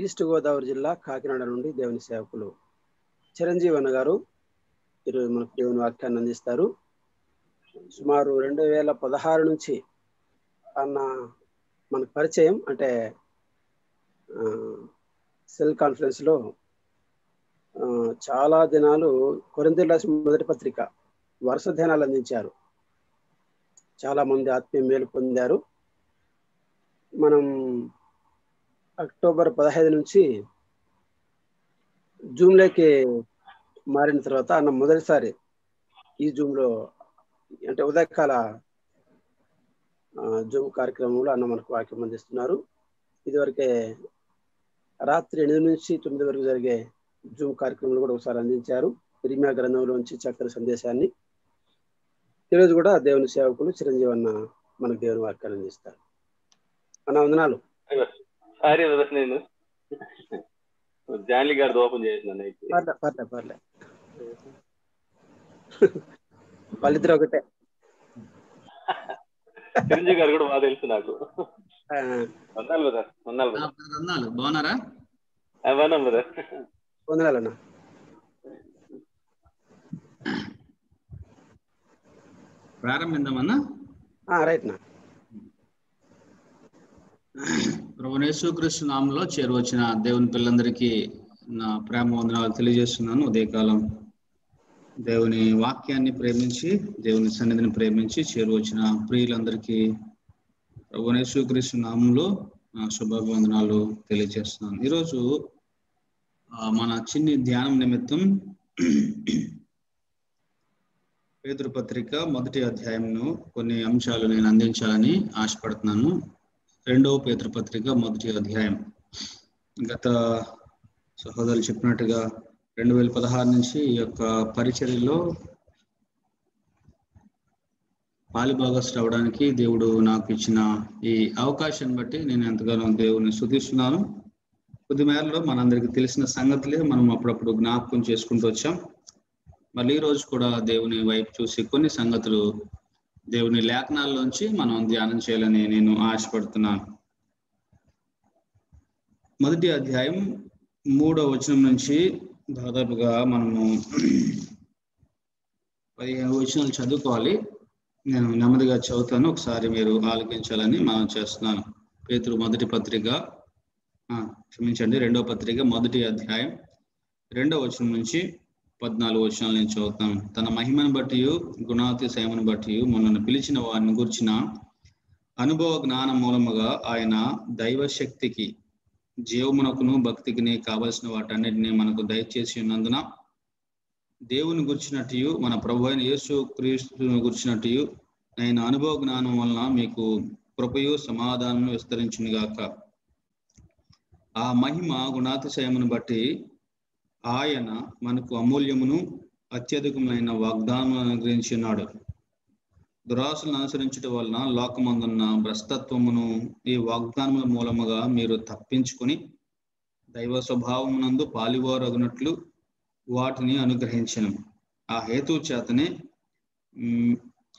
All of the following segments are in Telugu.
ఈస్ట్ గోదావరి జిల్లా కాకినాడ నుండి దేవుని సేవకులు చిరంజీవి అన్న గారు ఈరోజు మనకు దేవుని వాక్యాన్ని అందిస్తారు సుమారు రెండు వేల పదహారు నుంచి అన్న మనకు పరిచయం అంటే ఆ, సెల్ కాన్ఫరెన్స్లో ఆ, చాలా దినాలు కొరింథీయులకు రాసిన మొదటి పత్రిక వరుస ధ్యానాలు అందించారు చాలా మంది ఆత్మీయ మేలు పొందారు మనం అక్టోబర్ పదహైదు నుంచి జూమ్లోకి మారిన తర్వాత అన్న మొదటిసారి ఈ జూమ్లో అంటే ఉదయకాల ఆ, జూమ్ కార్యక్రమంలో అన్న మనకు వాక్యం అందిస్తున్నారు ఇదివరకే రాత్రి ఎనిమిది నుంచి తొమ్మిది వరకు జరిగే జూమ్ కార్యక్రమంలో కూడా ఒకసారి అందించారు ఇరిమియా గ్రంథంలోంచి చక్కని సందేశాన్ని ఈరోజు కూడా దేవుని సేవకులు చిరంజీవి అన్న మనకు దేవుని వాక్యాన్ని అందిస్తారు అన్న వందనాలు సారీ బ్రదర్ నేను జాన్లీ గారిది ఓపెన్ చేసినాను అయితే పర్లే పర్లే పర్లే వాళ్ళిద్దరు ఒకటే చిరంజీవి గారు కూడా బాగా తెలుసు నాకు ఆ, వందాలు బ్రదర్ వందాలు ఆ, బ్రదర్ బ్రదర్ అన్నాలు బాగున్నారా వందాం బ్రదర్ వందనాలన్న ప్రారంభిద్దామన్నా ఆ, రైట్ నా ప్రభునేశ్వకృష్ణ నామంలో చేరువచ్చిన దేవుని పిల్లలందరికీ నా ప్రేమ వందనాలు తెలియజేస్తున్నాను ఉదయకాలం దేవుని వాక్యాన్ని ప్రేమించి దేవుని సన్నిధిని ప్రేమించి చేరువచ్చిన ప్రియులందరికీ ప్రభునేశ్వకృష్ణ నామంలో నా శుభాభివందనాలు తెలియజేస్తున్నాను ఈరోజు ఆ, మన చిన్ని ధ్యానం నిమిత్తం పేదరు పత్రిక మొదటి అధ్యాయంను కొన్ని అంశాలు నేను అందించాలని ఆశపడుతున్నాను రెండవ పేదరు పత్రిక మొదటి అధ్యాయం గత సహోదరులు చెప్పినట్టుగా రెండు వేల పదహారు నుంచి ఈ యొక్క పరిచర్యలో పాలిభాగస్ అవడానికి దేవుడు నాకు ఇచ్చిన ఈ అవకాశాన్ని బట్టి నేను ఎంతగానో దేవుని శుతిస్తున్నాను కొద్ది మేరలో మనందరికి తెలిసిన సంగతులే మనం అప్పుడప్పుడు జ్ఞాపకం చేసుకుంటూ వచ్చాం మళ్ళీ ఈ రోజు కూడా దేవుని వైపు చూసి కొన్ని సంగతులు దేవుని లేఖనాల్లోంచి మనం ధ్యానం చేయాలని నేను ఆశపడుతున్నాను మొదటి అధ్యాయం మూడో వచనం నుంచి దాదాపుగా మనము పదిహేను వచనాలు చదువుకోవాలి నేను నెమ్మదిగా చదువుతాను ఒకసారి మీరు ఆలోచించాలని మనం చేస్తున్నాను పేతురు మొదటి పత్రిక ఆ, క్షమించండి రెండో పత్రిక మొదటి అధ్యాయం రెండో వచనం నుంచి పద్నాలుగు వచనాలు నేను చదువుతాను తన మహిమను బట్టి గుణాతిశయమును బట్టి మనల్ని పిలిచిన వారిని గుర్చిన అనుభవ జ్ఞానం మూలముగా ఆయన దైవ శక్తికి జీవమునకును భక్తికిని కావలసిన వాటన్నిటిని మనకు దయచేసి ఉన్నందున దేవుని గుర్చినట్టు మన ప్రభు అయిన యేసు క్రీస్తును గుర్చినట్టు ఆయన అనుభవ జ్ఞానం వలన మీకు కృపయు సమాధానము విస్తరించునుగాక ఆ మహిమ గుణాతిశయమును బట్టి ఆయన మనకు అమూల్యమును అత్యధికమైన వాగ్దానం అనుగ్రహించి ఉన్నాడు దురాశలను అనుసరించడం వలన లోకమందున్న భ్రష్టత్వమును ఈ వాగ్దానముల మూలముగా మీరు తప్పించుకొని దైవ స్వభావమునందు పాలివారగునట్లు వాటిని అనుగ్రహించను ఆ హేతు చేతనే మ్,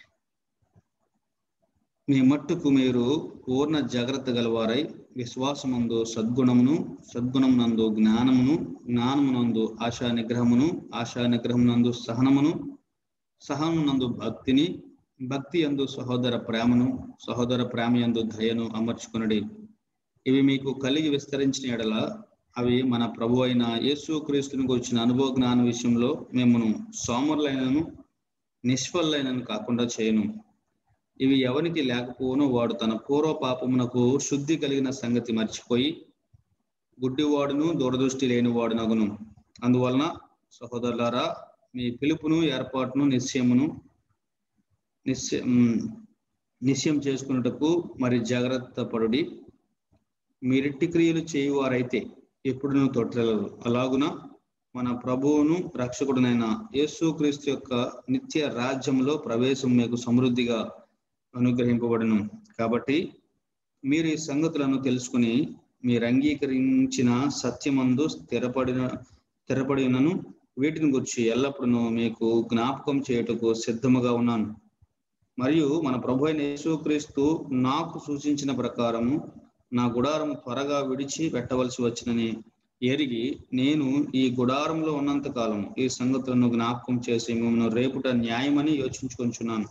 మీ మట్టుకు మీరు పూర్ణ జాగ్రత్త గలవారై విశ్వాసమందు సద్గుణమును సద్గుణమునందు జ్ఞానమును జ్ఞానమునందు ఆశా నిగ్రహమును ఆశా నిగ్రహమునందు సహనమును సహనమునందు భక్తిని భక్తి యందు సహోదర ప్రేమను సహోదర ప్రేమ యందు దయను అమర్చుకునడి ఇవి మీకు కలిగి విస్తరించిన ఎడల అవి మన ప్రభు అయిన యేసు క్రీస్తుని గురించిన అనుభవ జ్ఞాన విషయంలో మిమ్మను సోమరులైనను నిష్ఫలైనను కాకుండా చేయను ఇవి ఎవరికి లేకపోవునో వాడు తన పూర్వ పాపమునకు శుద్ధి కలిగిన సంగతి మర్చిపోయి గుడ్డివాడును దూరదృష్టి లేనివాడునగును అందువలన సహోదరులారా మీ పిలుపును ఏర్పాటును నిశ్చయమును నిశ్చయ ఉమ్, నిశ్చయం చేసుకున్నటకు మరి జాగ్రత్త పడుడి మీరిట్టి క్రియలు చేయువారైతే ఎప్పుడునూ తొట్టెలరు అలాగున మన ప్రభువును రక్షకుడునైన యేసు క్రీస్తు యొక్క నిత్య రాజ్యంలో ప్రవేశం మీకు సమృద్ధిగా అనుగ్రహింపబడును కాబట్టి మీరు ఈ సంగతులను తెలుసుకుని మీరు అంగీకరించిన సత్యమందు స్థిరపడిన స్థిరపడినను వీటిని గురించి ఎల్లప్పుడూ మీకు జ్ఞాపకం చేయుటకు సిద్ధముగా ఉన్నాను మరియు మన ప్రభు అయిన యేసుక్రీస్తు నాకు సూచించిన ప్రకారము నా గుడారం త్వరగా విడిచి పెట్టవలసి వచ్చినని ఎరిగి నేను ఈ గుడారంలో ఉన్నంత కాలం ఈ సంగతులను జ్ఞాపకం చేసి మిమ్మల్ని రేపుట న్యాయమని యోచించుకొంచున్నాను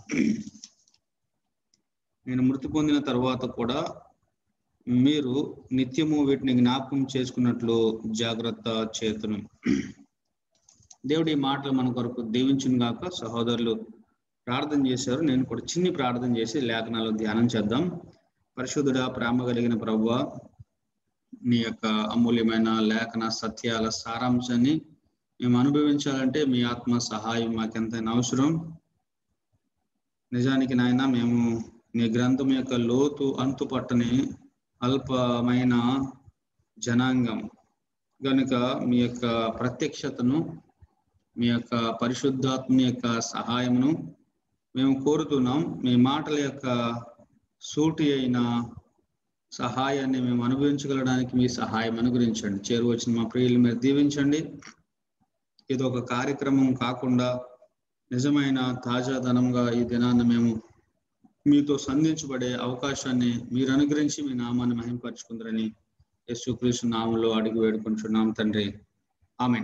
నేను మృతి పొందిన తర్వాత కూడా మీరు నిత్యము వీటిని జ్ఞాపకం చేసుకున్నట్లు జాగ్రత్త చేతును దేవుడి ఈ మాటలు మన కొరకు దీవించును గాక సహోదరులు ప్రార్థన చేశారు నేను కూడా చిన్ని ప్రార్థన చేసి లేఖనాలు ధ్యానం చేద్దాం పరిశుద్ధుడా ప్రేమ కలిగిన ప్రభు నీ యొక్క అమూల్యమైన లేఖన సత్యాల సారాంశాన్ని మేము అనుభవించాలంటే మీ ఆత్మ సహాయం మాకెంతైనా అవసరం నిజానికి నాయన మేము నీ గ్రంథం యొక్క లోతు అంతు పట్టని అల్పమైన జనాంగం గనుక మీ యొక్క ప్రత్యక్షతను మీ యొక్క పరిశుద్ధాత్మ యొక్క సహాయమును మేము కోరుతున్నాం మీ మాటల యొక్క సూటి అయిన సహాయాన్ని మేము అనుభవించగలడానికి మీ సహాయం అనుగ్రహించండి చేరువచ్చిన మా ప్రియులు మీరు దీవించండి ఇది ఒక కార్యక్రమం కాకుండా నిజమైన తాజాదనంగా ఈ దినాన్ని మేము మీతో సంధించబడే అవకాశాన్ని మీరు అనుగ్రహించి మీ నామాన్ని మహింపరచుకుందరని యేసుక్రీస్తు నామంలో అడిగి వేడుకుంటున్నాం తండ్రి ఆమె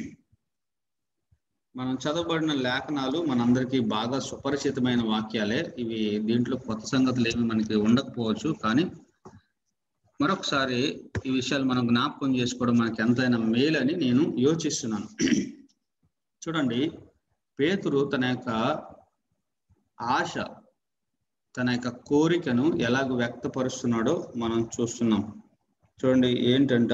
మనం చదవబడిన లేఖనాలు మనందరికీ బాగా సుపరిచితమైన వాక్యాలే ఇవి దీంట్లో కొత్త సంగతులు ఏమి మనకి ఉండకపోవచ్చు కానీ మరొకసారి ఈ విషయాలు మనం జ్ఞాపకం చేసుకోవడం మనకి ఎంతైనా మేలని నేను యోచిస్తున్నాను చూడండి పేతురు తన యొక్క ఆశ తన యొక్క కోరికను ఎలాగ వ్యక్తపరుస్తున్నాడో మనం చూస్తున్నాం చూడండి ఏంటంట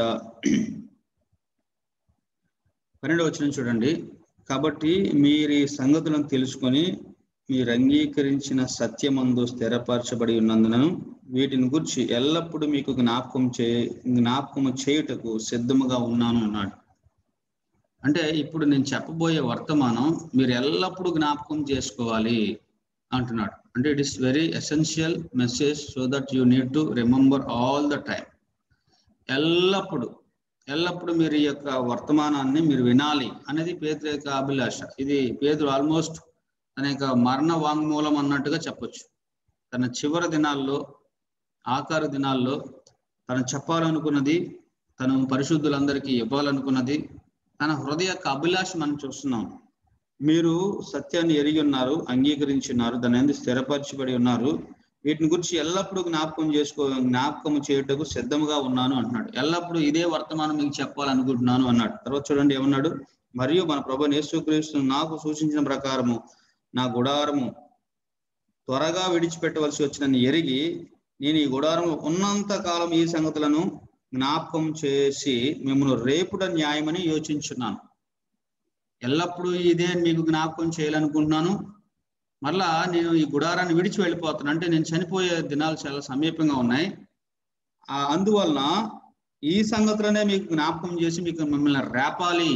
పన్నెండవ వచ్చిన చూడండి కాబట్టి మీరు ఈ సంగతులను తెలుసుకొని మీరు అంగీకరించిన సత్యమందు స్థిరపరచబడి ఉన్నందున వీటిని గురించి ఎల్లప్పుడూ మీకు జ్ఞాపకం చే జ్ఞాపకము చేయుటకు సిద్ధముగా ఉన్నాను అన్నాడు అంటే ఇప్పుడు నేను చెప్పబోయే వర్తమానం మీరు ఎల్లప్పుడూ జ్ఞాపకం చేసుకోవాలి అంటున్నాడు అంటే it is very essential message so that you need to remember all the time ఎల్లప్పుడు ఎల్లప్పుడు మీరు ఈ యొక్క వర్తమానాన్ని మీరు వినాలి అనేది పేదల యొక్క అభిలాష ఇది పేదలు ఆల్మోస్ట్ తన యొక్క మరణ వాంగ్మూలం అన్నట్టుగా చెప్పొచ్చు తన చివరి దినాల్లో ఆఖరి దినాల్లో తను చెప్పాలనుకున్నది తను పరిశుద్ధులందరికీ ఇవ్వాలనుకున్నది తన హృదయ యొక్క అభిలాష మనం చూస్తున్నాం మీరు సత్యాన్ని ఎరిగి ఉన్నారు అంగీకరించి దాని ఎందుకు స్థిరపరచబడి ఉన్నారు వీటిని గురించి ఎల్లప్పుడూ జ్ఞాపకం చేసుకో జ్ఞాపకం చేయుటకు సిద్ధముగా ఉన్నాను అంటున్నాడు ఎల్లప్పుడూ ఇదే వర్తమానం మీకు చెప్పాలనుకుంటున్నాను అన్నాడు తర్వాత చూడండి ఏమన్నాడు మరియు మన ప్రభు యేసుక్రీస్తు నాకు సూచించిన ప్రకారము నా గుడారము త్వరగా విడిచిపెట్టవలసి వచ్చినని ఎరిగి నేను ఈ గుడారంలో ఉన్నంత కాలం ఈ సంగతులను జ్ఞాపకం చేసి మిమ్మల్ని రేపుట న్యాయమని యోచించున్నాను ఎల్లప్పుడూ ఇదే మీకు జ్ఞాపకం చేయాలనుకుంటున్నాను మళ్ళా నేను ఈ గుడారాన్ని విడిచి వెళ్ళిపోతాను అంటే నేను చనిపోయే దినాలు చాలా సమీపంగా ఉన్నాయి ఆ అందువలన ఈ సంగతులనే మీకు జ్ఞాపకం చేసి మీకు మిమ్మల్ని రేపాలి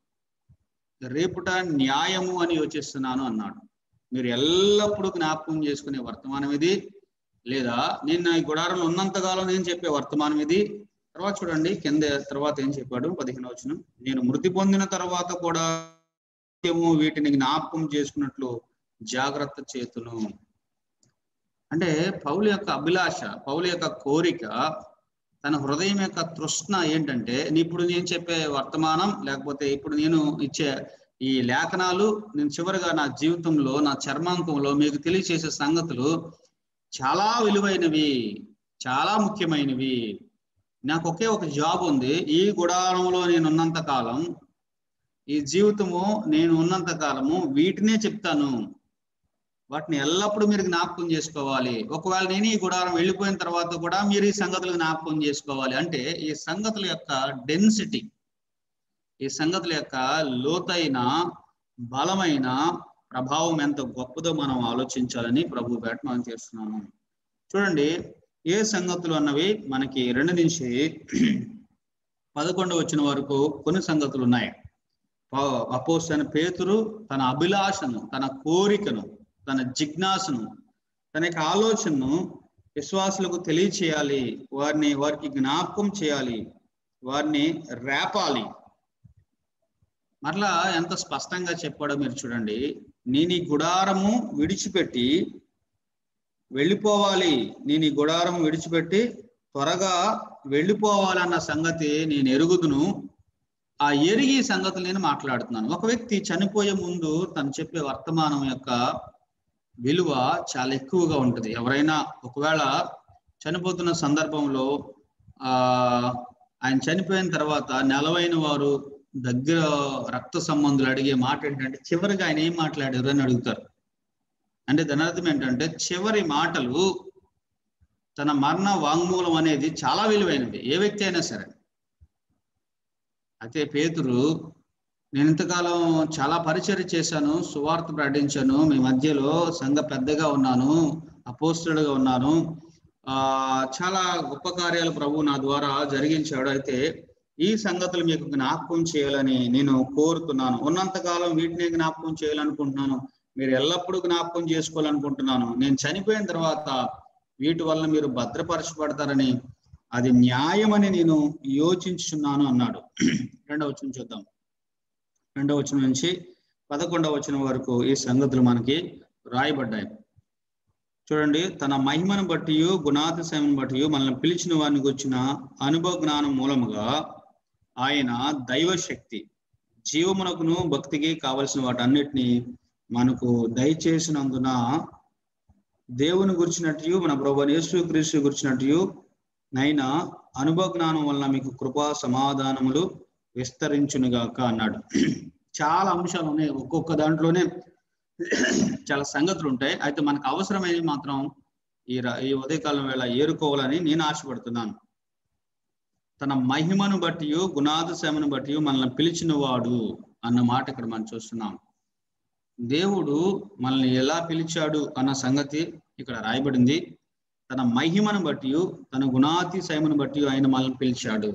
రేపుట న్యాయము అని యోచిస్తున్నాను అన్నాడు మీరు ఎల్లప్పుడూ జ్ఞాపకం చేసుకునే వర్తమానం ఇది లేదా నేను ఈ గుడారంలో ఉన్నంతకాలం నేను చెప్పే వర్తమానం ఇది తర్వాత చూడండి కింద తర్వాత ఏం చెప్పాడు పదిహేను వచ్చిన నేను మృతి పొందిన తర్వాత కూడా వీటిని జ్ఞాపకం చేసుకున్నట్లు జాగ్రత్త చేతును అంటే పౌలు యొక్క అభిలాష పౌలు యొక్క కోరిక తన హృదయం యొక్క తృష్ణ ఏంటంటే ఇప్పుడు నేను చెప్పే వర్తమానం లేకపోతే ఇప్పుడు నేను ఇచ్చే ఈ లేఖనాలు నేను చివరిగా నా జీవితంలో నా చర్మాంకంలో మీకు తెలియచేసే సంగతులు చాలా విలువైనవి చాలా ముఖ్యమైనవి నాకు ఒకే ఒక జాబ్ ఉంది ఈ గుడారంలో నేను ఉన్నంత కాలం ఈ జీవితము నేను ఉన్నంత కాలము వీటినే చెప్తాను వాటిని ఎల్లప్పుడూ మీరు జ్ఞాపకం చేసుకోవాలి ఒకవేళ నేను ఈ గుడారం వెళ్ళిపోయిన తర్వాత కూడా మీరు ఈ సంగతులు జ్ఞాపకం చేసుకోవాలి అంటే ఈ సంగతుల యొక్క డెన్సిటీ ఈ సంగతుల యొక్క లోతైన బలమైన ప్రభావం ఎంత గొప్పదో మనం ఆలోచించాలని ప్రభు పేట మనం చేస్తున్నాము చూడండి ఏ సంగతులు అన్నవి మనకి రెండు నుంచి పదకొండు వచ్చిన వరకు కొన్ని సంగతులు ఉన్నాయి అపోస్ అని పేతురు తన అభిలాషను తన కోరికను తన జిజ్ఞాసను తన యొక్క ఆలోచనను విశ్వాసులకు తెలియచేయాలి వారిని వారికి జ్ఞాపకం చేయాలి వారిని రేపాలి మరలా ఎంత స్పష్టంగా చెప్పాడో మీరు చూడండి నేను ఈ గుడారము విడిచిపెట్టి వెళ్ళిపోవాలి నేను ఈ గుడారం విడిచిపెట్టి త్వరగా వెళ్ళిపోవాలన్న సంగతి నేను ఎరుగుదును ఆ ఎరిగి సంగతులు నేను మాట్లాడుతున్నాను ఒక వ్యక్తి చనిపోయే ముందు తను చెప్పే వర్తమానం యొక్క విలువ చాలా ఎక్కువగా ఉంటుంది ఎవరైనా ఒకవేళ చనిపోతున్న సందర్భంలో ఆ ఆయన చనిపోయిన తర్వాత నెలవైన వారు దగ్గర రక్త సంబంధులు అడిగే మాట ఏంటంటే చివరిగా ఆయన ఏం మాట్లాడారు అని అడుగుతారు అంటే దాని అర్థం ఏంటంటే చివరి మాటలు తన మరణ వాంగ్మూలం అనేది చాలా విలువైనది ఏ వ్యక్తి అయినా సరే అయితే పేతురు నేను ఇంతకాలం చాలా పరిచయం చేశాను సువార్త ప్రకటించాను మీ మధ్యలో సంఘ పెద్దగా ఉన్నాను అపోస్తుడుగా ఉన్నాను ఆ చాలా గొప్ప కార్యాలు ప్రభు నా ద్వారా జరిగించాడు అయితే ఈ సంగతులు మీకు జ్ఞాపకం చేయాలని నేను కోరుతున్నాను ఉన్నంతకాలం వీటిని జ్ఞాపకం చేయాలనుకుంటున్నాను మీరు ఎల్లప్పుడూ జ్ఞాపకం చేసుకోవాలనుకుంటున్నాను నేను చనిపోయిన తర్వాత వీటి వల్ల మీరు భద్రపరచబడతారని అది న్యాయమని నేను యోచించుచున్నాను అన్నాడు రెండవ వచనం చూద్దాం రెండవ వచనం నుంచి పదకొండవ వచనం వరకు ఈ సంగతులు మనకి రాయబడ్డాయి చూడండి తన మహిమను బట్టి గుణాతిశయమును బట్టి మనల్ని పిలిచిన వారికి వచ్చిన అనుభవ జ్ఞానం మూలముగా ఆయన దైవశక్తి జీవమునకును భక్తికి కావలసిన వాటన్నిటిని మనకు దయచేసినందున దేవుని గురించినట్టు మన ప్రభు యేసు క్రీస్తు గురించినట్టు నైనా అనుభవ జ్ఞానం వలన మీకు కృపా సమాధానములు విస్తరించునుగాక అన్నాడు చాలా అంశాలు ఉన్నాయి ఒక్కొక్క దాంట్లోనే చాలా సంగతులు ఉంటాయి అయితే మనకు అవసరమైనవి మాత్రం ఈ ర- ఈ ఉదయకాలం వేళ ఏరుకోవాలని నేను ఆశపడుతున్నాను తన మహిమను బట్టి గుణాతిశయమును బట్టి మనల్ని పిలిచిన వాడు అన్న మాట ఇక్కడ మనం చూస్తున్నాం దేవుడు మనల్ని ఎలా పిలిచాడు అన్న సంగతి ఇక్కడ రాయబడింది తన మహిమను బట్టి తన గుణాతిశయమును బట్టి ఆయన మనల్ని పిలిచాడు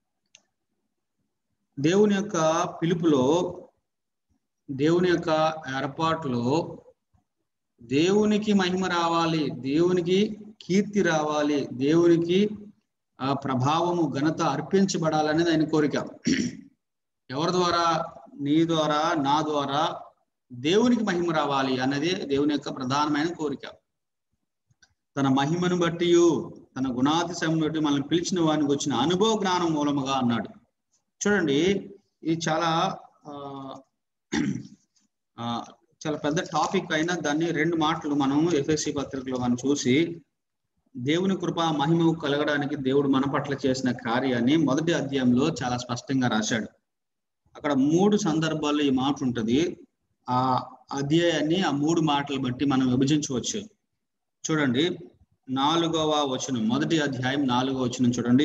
దేవుని యొక్క పిలుపులో దేవుని యొక్క ఏర్పాటులో దేవునికి మహిమ రావాలి దేవునికి కీర్తి రావాలి దేవునికి ఆ ప్రభావము ఘనత అర్పించబడాలనేది ఆయన కోరిక ఎవరి ద్వారా నీ ద్వారా నా ద్వారా దేవునికి మహిమ రావాలి అన్నది దేవుని యొక్క ప్రధానమైన కోరిక తన మహిమను బట్టి తన గుణాతిశయం బట్టి మనల్ని పిలిచిన వానికి వచ్చిన అనుభవ జ్ఞానం మూలముగా అన్నాడు చూడండి ఇది చాలా ఆ, ఆ, చాలా పెద్ద టాపిక్ అయినా దాన్ని రెండు మాటలు మనం ఎఫ్ఎస్సి పత్రికలో మనం చూసి దేవుని కృప మహిమ కలగడానికి దేవుడు మన పట్ల చేసిన కార్యాన్ని మొదటి అధ్యాయంలో చాలా స్పష్టంగా రాశాడు అక్కడ మూడు సందర్భాల్లో ఈ మాట ఉంటది ఆ అధ్యాయాన్ని ఆ మూడు మాటలు బట్టి మనం విభజించవచ్చు చూడండి నాలుగవ వచనం మొదటి అధ్యాయం నాలుగవ వచనం చూడండి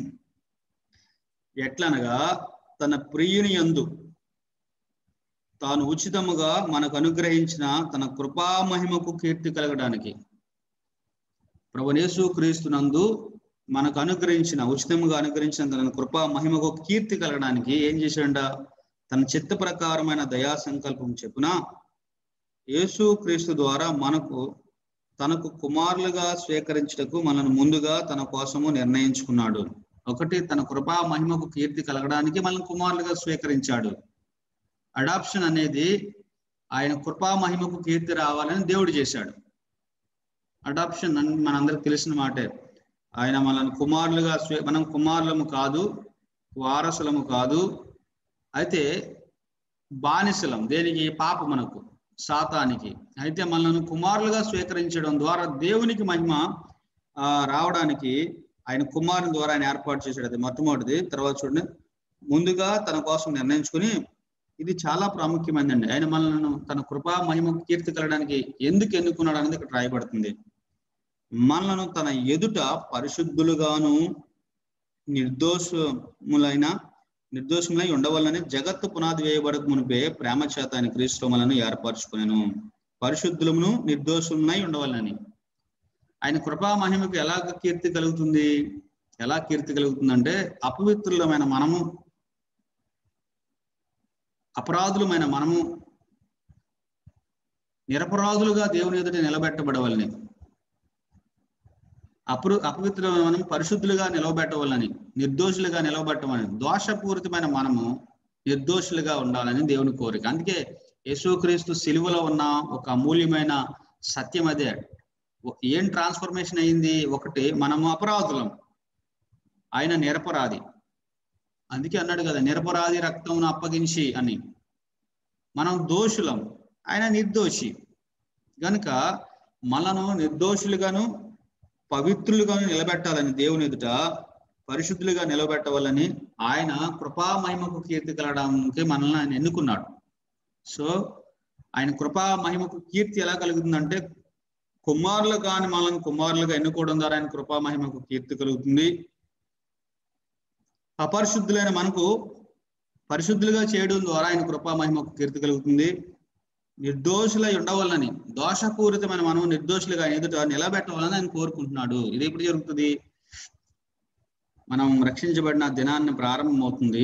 ఎట్లనగా తన ప్రియుని యందు తాను ఉచితముగా మనకు అనుగ్రహించిన తన కృపా మహిమకు కీర్తి కలగడానికి ప్రభునేసు క్రీస్తునందు మనకు అనుగ్రహించిన ఉచితముగా అనుగ్రహించిన తన కృపా మహిమకు కీర్తి కలగడానికి ఏం చేశాడ తన చిత్త ప్రకారమైన దయా సంకల్పం చెప్పున యేసు క్రీస్తు ద్వారా మనకు తనకు కుమారులుగా స్వీకరించుటకు మనను ముందుగా తన కోసము నిర్ణయించుకున్నాడు ఒకటి తన కృపా మహిమకు కీర్తి కలగడానికి మనల్ని కుమారులుగా స్వీకరించాడు అడాప్షన్ అనేది ఆయన కృపా మహిమకు కీర్తి రావాలని దేవుడు చేశాడు అడాప్షన్ అని మనందరికి తెలిసిన మాటే ఆయన మనల్ని కుమారులుగా స్వీ- మనం కుమారులము కాదు వారసులము కాదు అయితే బానిసలం దేనికి పాప మనకు సాతానికి అయితే మనల్ని కుమారులుగా స్వీకరించడం ద్వారా దేవునికి మహిమ ఆ, రావడానికి ఆయన కుమారుని ద్వారా ఆయన ఏర్పాటు చేశాడు అది మొట్టమొదటిది తర్వాత చూడండి ముందుగా తన కోసం నిర్ణయించుకుని ఇది చాలా ప్రాముఖ్యమైనదండి ఆయన మనల్ని తన కృపా మహిమ కీర్తి కలగడానికి ఎందుకు ఎన్నుకున్నాడు అనేది ఇక్కడ రాయబడుతుంది మనలను తన ఎదుట పరిశుద్ధులుగాను నిర్దోషములైన నిర్దోషములై ఉండవల్లని జగత్తు పునాది వేయబడక మునిపే ప్రేమ చేత ఆయన క్రీస్తుమలను ఏర్పరచుకునేను పరిశుద్ధులమును నిర్దోషములై ఉండవల్లని ఆయన కృపా మహిమకు ఎలా కీర్తి కలుగుతుంది ఎలా కీర్తి కలుగుతుందంటే అపవిత్రులమైన మనము అపరాధులమైన మనము నిరపరాధులుగా దేవుని ఎదుట నిలబెట్టబడవలని అపరు అపవిత్రమైన మనం పరిశుద్ధులుగా నిలవబెట్టవాలని నిర్దోషులుగా నిలవబెట్టమని దోషపూరితమైన మనము నిర్దోషులుగా ఉండాలని దేవుని కోరిక అందుకే యేసుక్రీస్తు సిలువలో ఉన్న ఒక అమూల్యమైన సత్యం అదే ఏం ట్రాన్స్ఫర్మేషన్ అయింది ఒకటి మనము అపరాధులం ఆయన నిరపరాధి అందుకే అన్నాడు కదా నిరపరాధి రక్తమును అప్పగించి అని మనం దోషులం ఆయన నిర్దోషి గనుక మనను నిర్దోషులుగాను పవిత్రులుగాను నిలబెట్టాలని దేవుని ఎదుట పరిశుద్ధులుగా నిలబెట్టవాలని ఆయన కృపా మహిమకు కీర్తి కలగడానికి మనల్ని ఆయన ఎన్నుకున్నాడు సో ఆయన కృపా మహిమకు కీర్తి ఎలా కలుగుతుందంటే కుమారులు కాని మనల్ని కుమారులుగా ఎన్నుకోవడం ద్వారా ఆయన కృపా మహిమకు కీర్తి కలుగుతుంది అపరిశుద్ధులైన మనకు పరిశుద్ధులుగా చేయడం ద్వారా ఆయన కృపా మహిమకు కీర్తి కలుగుతుంది నిర్దోషులై ఉండవాలని దోషపూరితమైన మనం నిర్దోషులుగా ఆయన ఎదుట నిలబెట్టవాలని ఆయన కోరుకుంటున్నాడు ఇది ఎప్పుడు జరుగుతుంది మనం రక్షించబడిన దినాన్ని ప్రారంభమవుతుంది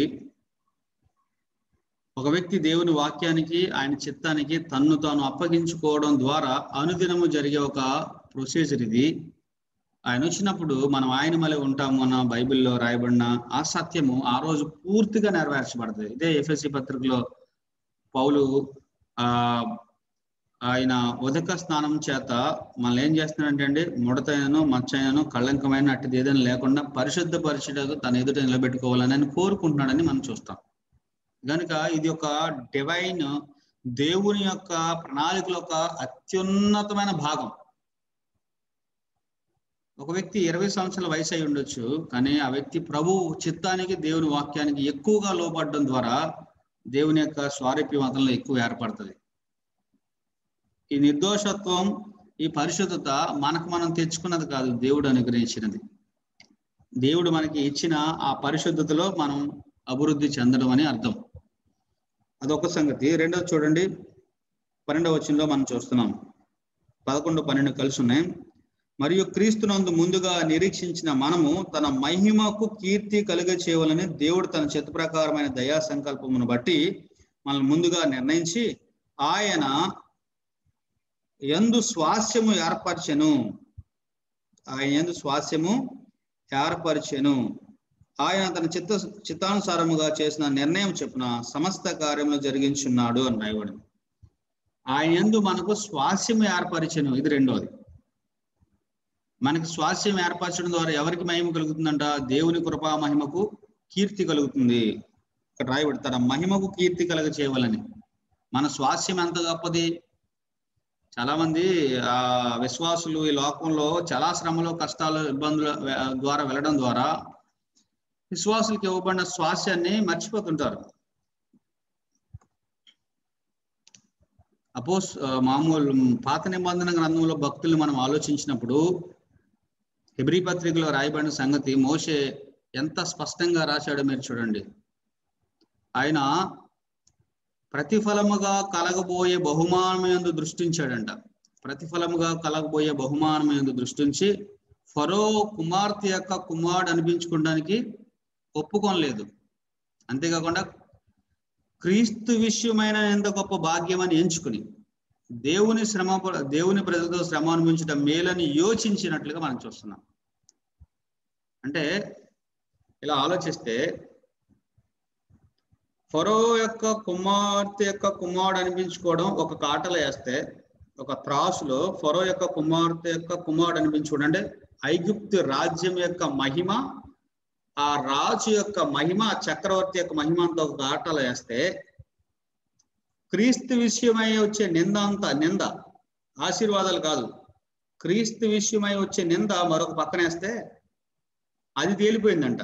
ఒక వ్యక్తి దేవుని వాక్యానికి ఆయన చిత్తానికి తన్ను తాను అప్పగించుకోవడం ద్వారా అనుదినము జరిగే ఒక ప్రొసీజర్ ఇది ఆయన వచ్చినప్పుడు మనం ఆయన మళ్ళీ ఉంటాము అన్న బైబిల్లో రాయబడిన ఆ సత్యము ఆ రోజు పూర్తిగా నెరవేర్చబడుతుంది ఇదే ఎఫ్ఎస్సి పత్రికలో పౌలు ఆ ఆయన ఉదక స్నానం చేత మనల్ని ఏం చేస్తున్నాడంటే అండి ముడతైనను మచ్చైనను కళంకమైన అట్టిది ఏదైనా లేకుండా పరిశుద్ధ పరిశుద్ధకు తన ఎదుట నిలబెట్టుకోవాలని ఆయన కోరుకుంటున్నాడని మనం చూస్తాం కనుక ఇది ఒక డివైన్ దేవుని యొక్క ప్రణాళికలో ఒక అత్యున్నతమైన భాగం ఒక వ్యక్తి ఇరవై సంవత్సరాల వయసు అయి ఉండొచ్చు కానీ ఆ వ్యక్తి ప్రభు చిత్తానికి దేవుని వాక్యానికి ఎక్కువగా లోపడడం ద్వారా దేవుని యొక్క స్వారూప్యమతంలో ఎక్కువ ఏర్పడుతుంది ఈ నిర్దోషత్వం ఈ పరిశుద్ధత మనకు మనం తెచ్చుకున్నది కాదు దేవుడు అనుగ్రహించినది దేవుడు మనకి ఇచ్చిన ఆ పరిశుద్ధతలో మనం అభివృద్ధి చెందడం అని అర్థం అదొక సంగతి రెండోది చూడండి పన్నెండవ వచనంలో మనం చూస్తున్నాం పదకొండు పన్నెండు కలిసి ఉన్నాయి మరియు క్రీస్తునందు ముందుగా నిరీక్షించిన మనము తన మహిమకు కీర్తి కలుగ చేయవాలని దేవుడు తన చిత్త ప్రకారమైన దయా సంకల్పమును బట్టి మనల్ని ముందుగా నిర్ణయించి ఆయన ఎందు స్వాస్యము ఏర్పరచెను ఆయన ఎందు స్వాస్యము ఏర్పరచెను ఆయన తన చిత్త చిత్తానుసారముగా చేసిన నిర్ణయం చెప్పున సమస్త కార్యములు జరిగించున్నాడు అని రాయబడింది ఆయన ఎందు మనకు స్వాస్యం ఏర్పరిచెను ఇది రెండోది మనకి స్వాస్యం ఏర్పరచడం ద్వారా ఎవరికి మహిమ కలుగుతుందంట దేవుని కృపా మహిమకు కీర్తి కలుగుతుంది ఇక్కడ రాయబడి తన మహిమకు కీర్తి కలగ చేయవాలని మన స్వాస్యం ఎంత గొప్పది చాలా మంది ఆ విశ్వాసులు ఈ లోకంలో చాలా శ్రమలు కష్టాలు ఇబ్బందుల ద్వారా వెళ్ళడం ద్వారా విశ్వాసులకు ఇవ్వబడిన స్వాస్యాన్ని మర్చిపోతుంటారు అపోస్ మామూలు పాత నిబంధన గ్రంథంలో భక్తులు మనం ఆలోచించినప్పుడు హెబ్రి పత్రికలో రాయబడిన సంగతి మోషే ఎంత స్పష్టంగా రాశాడో మీరు చూడండి ఆయన ప్రతిఫలముగా కలగబోయే బహుమానం ఎందు దృష్టించాడంట ప్రతిఫలముగా కలగబోయే బహుమానం ఎందు దృష్టించి ఫరో కుమార్తె యొక్క కుమారుడు అనిపించుకోవడానికి ఒప్పుకోలేదు అంతేకాకుండా క్రీస్తు విషయమైన ఎంత గొప్ప భాగ్యం అని ఎంచుకుని దేవుని శ్రమ దేవుని ప్రజలతో శ్రమ అనుభవించడం మేలని యోచించినట్లుగా మనం చూస్తున్నాం అంటే ఇలా ఆలోచిస్తే ఫరో యొక్క కుమార్తె యొక్క కుమారుడు అనిపించుకోవడం ఒక కాటలో వేస్తే ఒక త్రాసులో ఫరో యొక్క కుమార్తె యొక్క కుమారుడు అనిపించుకోవడం అంటే ఐగుప్తు రాజ్యం యొక్క మహిమ ఆ రాజు యొక్క మహిమ ఆ చక్రవర్తి యొక్క మహిమ అంతా ఒక ఆటలో వేస్తే క్రీస్తు విషయమై వచ్చే నింద అంతా నింద ఆశీర్వాదాలు కాదు క్రీస్తు విషయమై వచ్చే నింద మరొక పక్కనేస్తే అది తేలిపోయిందంట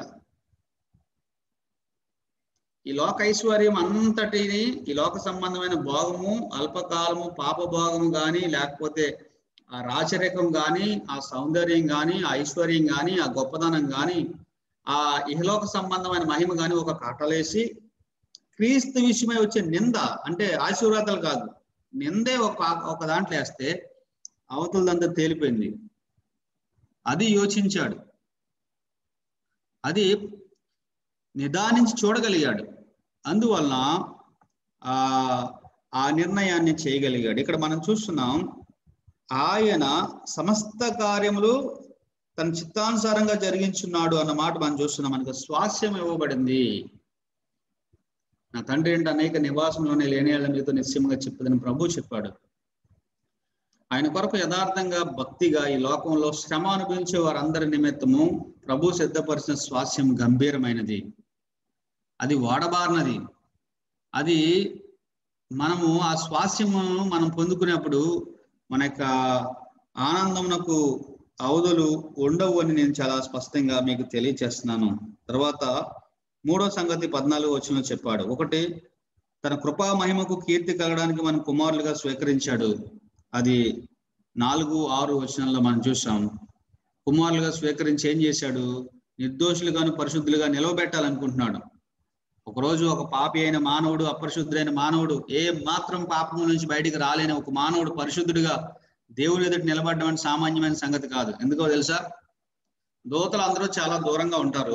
ఈ లోక ఐశ్వర్యం అంతటిని ఈ లోక సంబంధమైన భోగము అల్పకాలము పాప భోగము కానీ లేకపోతే ఆ రాచరికం కానీ ఆ సౌందర్యం కానీ ఆ ఐశ్వర్యం కానీ ఆ గొప్పదనం కానీ ఆ ఇహలోక సంబంధమైన మహిమ కానీ ఒక కట్టలేసి క్రీస్తు విషయమై వచ్చే నింద అంటే ఆశీర్వాదాలు కాదు నిందే ఒక ఒక దాంట్లో వేస్తే అవతలదంతా తేలిపోయింది అది యోచించాడు అది నిదానించి చూడగలిగాడు అందువలన ఆ ఆ నిర్ణయాన్ని చేయగలిగాడు ఇక్కడ మనం చూస్తున్నాం ఆయన సమస్త కార్యములు తన చిత్తానుసారంగా జరిగించున్నాడు అన్న మాట మనం చూస్తున్నాం మనకు స్వాస్యం ఇవ్వబడింది నా తండ్రి ఏంటి అనేక నివాసంలోనే లేని వాళ్ళ మీతో నిశ్చయంగా చెప్పదని ప్రభు చెప్పాడు ఆయన కొరకు యథార్థంగా భక్తిగా ఈ లోకంలో శ్రమ అనుభవించే వారందరి నిమిత్తము ప్రభు సిద్ధపరిచిన స్వాస్యం గంభీరమైనది అది వాడబారినది అది మనము ఆ స్వాస్యము మనం పొందుకునేప్పుడు మన యొక్క ఆనందమునకు అవధులు ఉండవు అని నేను చాలా స్పష్టంగా మీకు తెలియచేస్తున్నాను తర్వాత మూడో సంగతి పద్నాలుగు వచ్చిన చెప్పాడు ఒకటి తన కృపా మహిమకు కీర్తి కలగడానికి మన కుమారులుగా స్వీకరించాడు అది నాలుగు ఆరు వచనాల్లో మనం చూసాం కుమారులుగా స్వీకరించి ఏం చేశాడు నిర్దోషులుగాను పరిశుద్ధులుగా నిలవబెట్టాలనుకుంటున్నాడు ఒకరోజు ఒక పాపి అయిన మానవుడు అపరిశుద్ధుడైన మానవుడు ఏ మాత్రం పాపం నుంచి బయటికి రాలేని ఒక మానవుడు పరిశుద్ధుడిగా దేవుని ఎదుటి నిలబడడం అంటే సామాన్యమైన సంగతి కాదు ఎందుకో తెలుసా దోతలు అందరూ చాలా దూరంగా ఉంటారు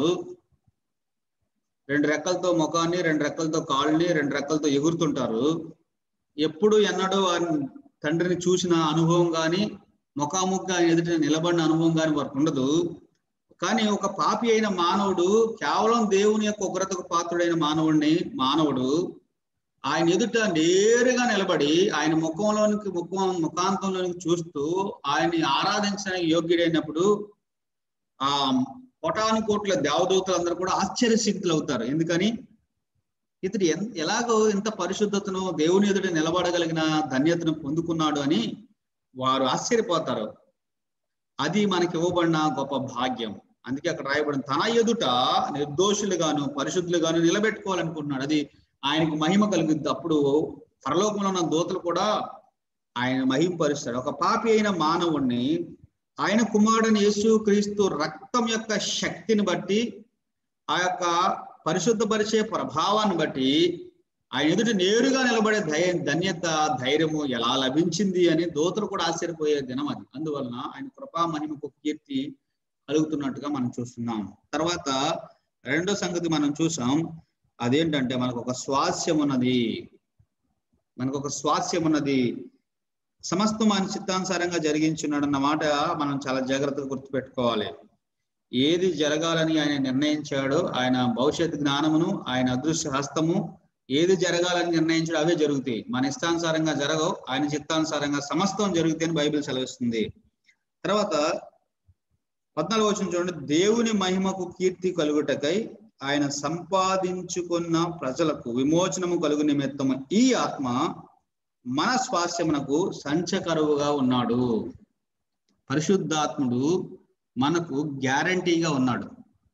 రెండు రెక్కలతో ముఖాన్ని రెండు రెక్కలతో కాళ్ళని రెండు రెక్కలతో ఎగురుతుంటారు ఎప్పుడు ఎన్నడూ వారి తండ్రిని చూసిన అనుభవం కానీ ముఖాముఖిగా ఆయన ఎదుట నిలబడిన అనుభవం కానీ వారికి ఉండదు కానీ ఒక పాపి అయిన మానవుడు కేవలం దేవుని యొక్క ఉగ్రతకు పాత్రుడైన మానవుడిని మానవుడు ఆయన ఎదుట నేరుగా నిలబడి ఆయన ముఖంలోనికి ముఖం ముఖాంతంలోనికి చూస్తూ ఆయన్ని ఆరాధించడానికి యోగ్యుడైనప్పుడు ఆ కొటాను కోట్ల దేవదూతలందరూ కూడా ఆశ్చర్యశక్తులు అవుతారు ఎందుకని ఇతడు ఎన్ ఎలాగో ఇంత పరిశుద్ధతను దేవుని ఎదుట నిలబడగలిగిన ధన్యతను పొందుకున్నాడు అని వారు ఆశ్చర్యపోతారు అది మనకి ఇవ్వబడిన గొప్ప భాగ్యం అందుకే అక్కడ రాయబడిన తన ఎదుట నిర్దోషులుగాను పరిశుద్ధులుగాను నిలబెట్టుకోవాలనుకుంటున్నాడు అది ఆయనకు మహిమ కలుగుద్ది అప్పుడు పరలోకంలో ఉన్న దూతలు కూడా ఆయన మహింపరుస్తాడు ఒక పాపి అయిన మానవుణ్ణి ఆయన కుమారుడిని యేసు క్రీస్తు రక్తం యొక్క శక్తిని బట్టి ఆ యొక్క పరిశుద్ధపరిచే ప్రభావాన్ని బట్టి ఆయన ఎదుట నేరుగా నిలబడే ధై ధన్యత ధైర్యము ఎలా లభించింది అని దోతలు కూడా ఆశ్చర్యపోయే దినం అది అందువలన ఆయన కృపా మహిమకు కీర్తి కలుగుతున్నట్టుగా మనం చూస్తున్నాం తర్వాత రెండో సంగతి మనం చూసాం అదేంటంటే మనకు ఒక స్వాస్యం ఉన్నది మనకు ఒక స్వాస్యం ఉన్నది సమస్తం ఆయన చిత్తానుసారంగా జరిగించున్నాడు అన్న మాట మనం చాలా జాగ్రత్తగా గుర్తుపెట్టుకోవాలి ఏది జరగాలని ఆయన నిర్ణయించాడో ఆయన భవిష్యత్ జ్ఞానమును ఆయన అదృశ్య హస్తము ఏది జరగాలని నిర్ణయించాడో అవే జరుగుతాయి మన ఇష్టానుసారంగా జరగవు ఆయన చిత్తానుసారంగా సమస్తం జరుగుతాయని బైబిల్ సెలవిస్తుంది తర్వాత పద్నాలుగు వచ్చిన చూడండి దేవుని మహిమకు కీర్తి కలుగుటకై ఆయన సంపాదించుకున్న ప్రజలకు విమోచనము కలుగు నిమిత్తము ఈ ఆత్మ మన స్వాస్యమునకు సంచకరువుగా ఉన్నాడు పరిశుద్ధాత్ముడు మనకు గ్యారంటీగా ఉన్నాడు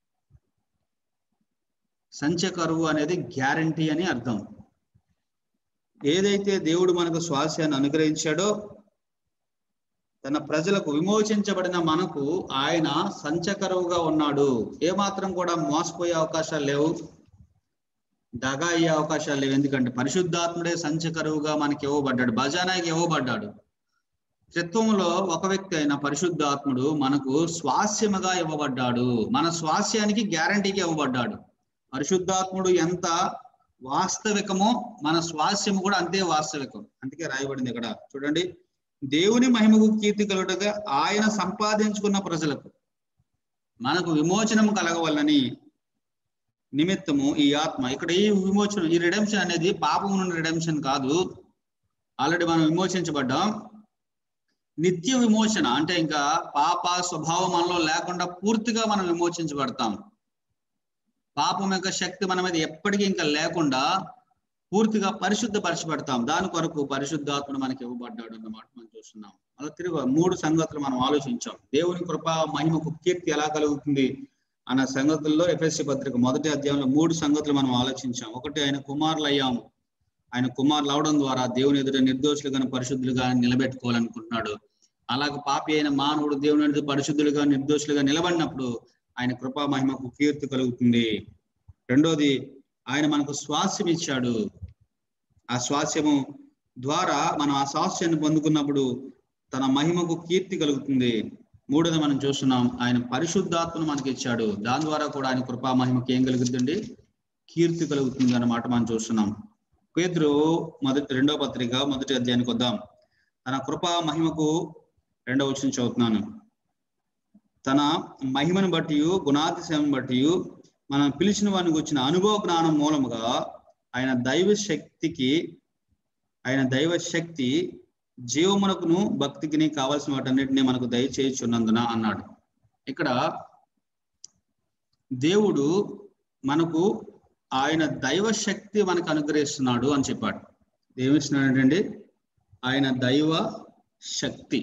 సంచకరువు అనేది గ్యారంటీ అని అర్థం ఏదైతే దేవుడు మనకు స్వాస్యాన్ని అనుగ్రహించాడో తన ప్రజలకు విమోచించబడిన మనకు ఆయన సంచకరువుగా ఉన్నాడు ఏమాత్రం కూడా మోసపోయే అవకాశాలు లేవు దగా అయ్యే అవకాశాలు లేవు ఎందుకంటే పరిశుద్ధాత్ముడే సంచకరువుగా మనకి ఇవ్వబడ్డాడు భజానాకి ఇవ్వబడ్డాడు త్రిత్వంలో ఒక వ్యక్తి అయిన పరిశుద్ధాత్ముడు మనకు స్వాస్యముగా ఇవ్వబడ్డాడు మన స్వాస్యానికి గ్యారంటీకి ఇవ్వబడ్డాడు పరిశుద్ధాత్ముడు ఎంత వాస్తవికమో మన స్వాస్యము కూడా అంతే వాస్తవికం అందుకే రాయబడింది ఇక్కడ చూడండి దేవుని మహిమకు కీర్తి కలుగుటగా ఆయన సంపాదించుకున్న ప్రజలకు మనకు విమోచనం కలగవల్లని నిమిత్తము ఈ ఆత్మ ఇక్కడ ఈ విమోచనం ఈ రిడెంప్షన్ అనేది పాపం నుండి రిడెంప్షన్ కాదు ఆల్రెడీ మనం విమోచించబడ్డాం నిత్య విమోచన అంటే ఇంకా పాప స్వభావం మనలో లేకుండా పూర్తిగా మనం విమోచించబడతాం పాపం యొక్క శక్తి మన మీద ఎప్పటికీ ఇంకా లేకుండా పూర్తిగా పరిశుద్ధపరచబడతాం దాని కొరకు పరిశుద్ధాత్మను మనకి ఇవ్వబడ్డాడు అన్నమాట మనం చూస్తున్నాం అలా తిరుగు మూడు సంగతులు మనం ఆలోచించాం దేవుని కృప మహిమకు కీర్తి ఎలా కలుగుతుంది అన్న సంగతుల్లో ఎఫ్ఎస్సి పత్రిక మొదటి అధ్యాయంలో మూడు సంగతులు మనం ఆలోచించాం ఒకటి ఆయన కుమారులు అయ్యాం ఆయన కుమారులు అవడం ద్వారా దేవుని ఎదుట నిర్దోషులుగా పరిశుద్ధులుగా నిలబెట్టుకోవాలనుకుంటున్నాడు అలాగే పాపి అయిన మానవుడు దేవుని ఎదుట పరిశుద్ధులుగా నిర్దోషులుగా నిలబడినప్పుడు ఆయన కృపా మహిమకు కీర్తి కలుగుతుంది రెండోది ఆయన మనకు స్వాస్యం ఇచ్చాడు ఆ స్వాస్యము ద్వారా మనం ఆ స్వాస్యాన్ని పొందుకున్నప్పుడు తన మహిమకు కీర్తి కలుగుతుంది మూడోది మనం చూస్తున్నాం ఆయన పరిశుద్ధాత్మను మనకి ఇచ్చాడు దాని ద్వారా కూడా ఆయన కృపా మహిమకి ఏం కలుగుతుంది కీర్తి కలుగుతుంది అన్నమాట మనం చూస్తున్నాం పేదరు మొదటి రెండో పత్రిక మొదటి అధ్యాయానికి వద్దాం తన కృపా మహిమకు రెండవ వచ్చిన చదువుతున్నాను తన మహిమను బట్టి గుణాతిశయం బట్టి మనం పిలిచిన వారికి వచ్చిన అనుభవ జ్ఞానం మూలముగా ఆయన దైవ శక్తికి ఆయన దైవ శక్తి జీవమునకును భక్తికిని కావాల్సిన వాటన్నిటిని మనకు దయచేయుచున్నందున అన్నాడు ఇక్కడ దేవుడు మనకు ఆయన దైవ శక్తి మనకు అనుగ్రహిస్తున్నాడు అని చెప్పాడు ఏమిస్తున్నాడు అండి ఆయన దైవ శక్తి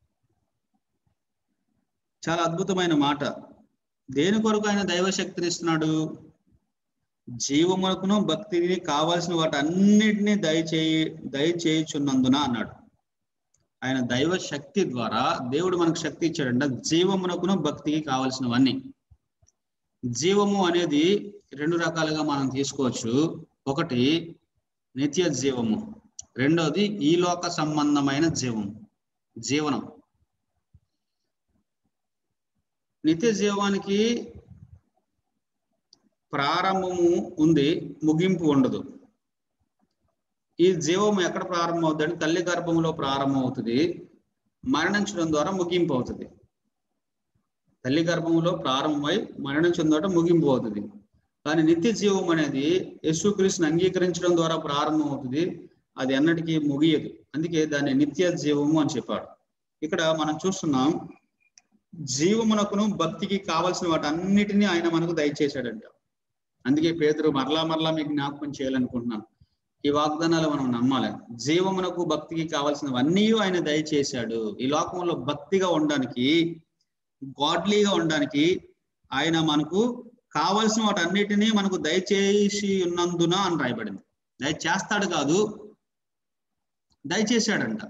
చాలా అద్భుతమైన మాట దేని కొరకు ఆయన దైవ శక్తిని ఇస్తున్నాడు జీవమునకును భక్తిని కావాల్సిన వాటి అన్నిటినీ దయచేయి దయచేయుచున్నందున అన్నాడు ఆయన దైవ శక్తి ద్వారా దేవుడు మనకు శక్తి ఇచ్చాడంట జీవమునకును భక్తికి కావాల్సినవన్నీ జీవము అనేది రెండు రకాలుగా మనం తీసుకోవచ్చు ఒకటి నిత్య జీవము రెండోది ఈ లోక సంబంధమైన జీవం జీవనం నిత్య జీవానికి ప్రారంభము ఉంది ముగింపు ఉండదు ఈ జీవం ఎక్కడ ప్రారంభం అవుతుంది తల్లి గర్భంలో ప్రారంభం అవుతుంది మరణించడం ద్వారా ముగింపు అవుతుంది తల్లి గర్భంలో ప్రారంభమై మరణించడం ద్వారా ముగింపు అవుతుంది కానీ నిత్య జీవం అనేది యేసుక్రీస్తుని అంగీకరించడం ద్వారా ప్రారంభం అవుతుంది అది ఎన్నటికీ ముగియదు అందుకే దాన్ని నిత్య జీవము అని చెప్పాడు ఇక్కడ మనం చూస్తున్నాం జీవమునకును భక్తికి కావలసిన వాటి అన్నిటినీ ఆయన మనకు దయచేశాడంట అందుకే పేదరు మరలా మరలా మీకు జ్ఞాపకం చేయాలనుకుంటున్నాను ఈ వాగ్దానాలు మనం నమ్మాలి జీవమునకు భక్తికి కావాల్సినవన్నీ ఆయన దయచేశాడు ఈ లోకంలో భక్తిగా ఉండడానికి గాడ్లీగా ఉండడానికి ఆయన మనకు కావలసిన వాటి అన్నిటినీ మనకు దయచేసి ఉన్నందున అని రాయబడింది దయచేస్తాడు కాదు దయచేశాడంట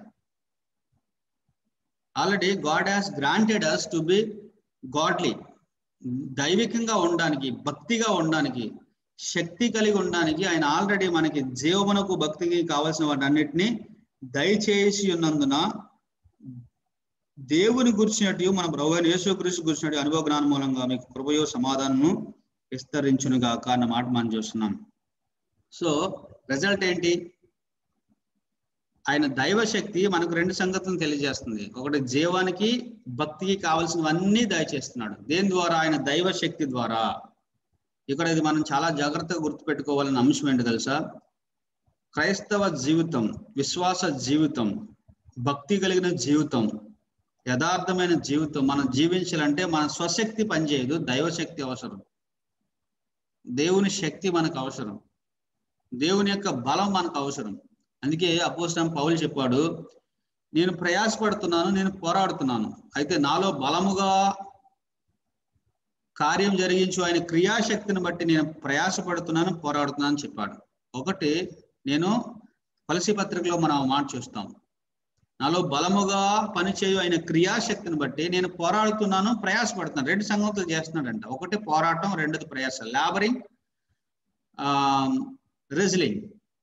already God has granted us to be godly దైవికంగా ఉండడానికి భక్తిగా ఉండడానికి శక్తి కలిగి ఉండడానికి ఆయన ఆల్రెడీ మనకి జీవమునకు భక్తికి కావలసిన వాటన్నిటిని దయచేసి ఉన్నందున దేవుని గురించినట్టు మన ప్రభు యేసు గురించి గురించినట్టు అనుభవ జ్ఞానం మూలంగా మీకు కృపయో సమాధానము విస్తరించునుగాక అన్న మాట మనం చూస్తున్నాం సో రిజల్ట్ ఏంటి ఆయన దైవ శక్తి మనకు రెండు సంగతులను తెలియజేస్తుంది ఒకటి జీవానికి భక్తికి కావలసినవన్నీ దయచేస్తున్నాడు దేని ద్వారా ఆయన దైవ శక్తి ద్వారా ఇక్కడ ఇది మనం చాలా జాగ్రత్తగా గుర్తుపెట్టుకోవాలని అంశం ఏంటి తెలుసా క్రైస్తవ జీవితం విశ్వాస జీవితం భక్తి కలిగిన జీవితం యథార్థమైన జీవితం మనం జీవించాలంటే మన స్వశక్తి పనిచేయదు దైవశక్తి అవసరం దేవుని శక్తి మనకు అవసరం దేవుని యొక్క బలం మనకు అవసరం అందుకే అపోస్తం పౌలు చెప్పాడు నేను ప్రయాసపడుతున్నాను నేను పోరాడుతున్నాను అయితే నాలో బలముగా కార్యం జరిగించు ఆయన క్రియాశక్తిని బట్టి నేను ప్రయాసపడుతున్నాను పోరాడుతున్నాను అని చెప్పాడు ఒకటి నేను పలసి పత్రికలో మనం ఆ మాట చూస్తాం నాలో బలముగా పనిచేయు ఆయన క్రియాశక్తిని బట్టి నేను పోరాడుతున్నాను ప్రయాసపడుతున్నాను రెండు సంగతులు చేస్తున్నాడంట ఒకటి పోరాటం రెండోది ప్రయాస లేబరింగ్ రెజ్లింగ్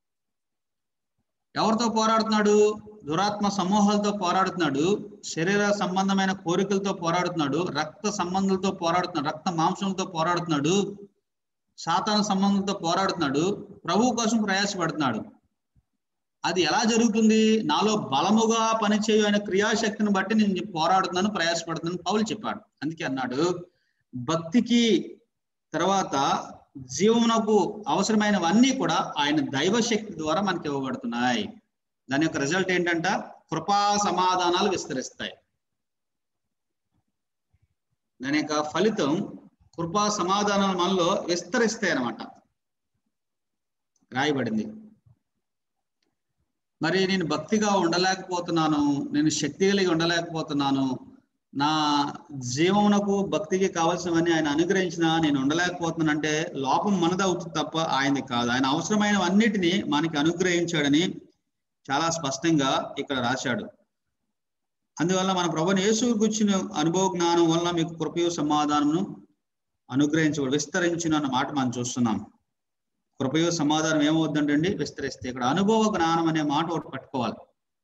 ఎవరితో పోరాడుతున్నాడు దురాత్మ సమూహాలతో పోరాడుతున్నాడు శరీర సంబంధమైన కోరికలతో పోరాడుతున్నాడు రక్త సంబంధాలతో పోరాడుతున్నాడు రక్త మాంసంతో పోరాడుతున్నాడు సాతాన సంబంధంతో పోరాడుతున్నాడు ప్రభు కోసం ప్రయాసపడుతున్నాడు అది ఎలా జరుగుతుంది నాలో బలముగా పనిచేయు ఆయన క్రియాశక్తిని బట్టి నేను పోరాడుతున్నాను ప్రయాసపడుతున్నాను పౌలు చెప్పాడు అందుకే అన్నాడు భక్తికి తర్వాత జీవమునకు అవసరమైనవన్నీ కూడా ఆయన దైవశక్తి ద్వారా మనకి ఇవ్వబడుతున్నాయి దాని యొక్క రిజల్ట్ ఏంటంట కృపా సమాధానాలు విస్తరిస్తాయి దాని యొక్క ఫలితం కృపా సమాధానాలు మనలో విస్తరిస్తాయి అన్నమాట రాయబడింది మరి నేను భక్తిగా ఉండలేకపోతున్నాను నేను శక్తి కలిగి ఉండలేకపోతున్నాను నా జీవమునకు భక్తికి కావాల్సినవన్నీ ఆయన అనుగ్రహించిన నేను ఉండలేకపోతున్నాను అంటే లోపం మనది అవుతుంది తప్ప ఆయనది కాదు ఆయన అవసరమైనవన్నిటిని మనకి అనుగ్రహించాడని చాలా స్పష్టంగా ఇక్కడ రాశాడు అందువల్ల మన ప్రభుని యేసు కూర్చుని అనుభవ జ్ఞానం వల్ల మీకు కృపయు సమాధానమును అనుగ్రహించబడి విస్తరించిన అన్న మాట మనం చూస్తున్నాం కృపయు సమాధానం ఏమవుతుందండి విస్తరిస్తే ఇక్కడ అనుభవ జ్ఞానం అనే మాట ఒకటి పట్టుకోవాలి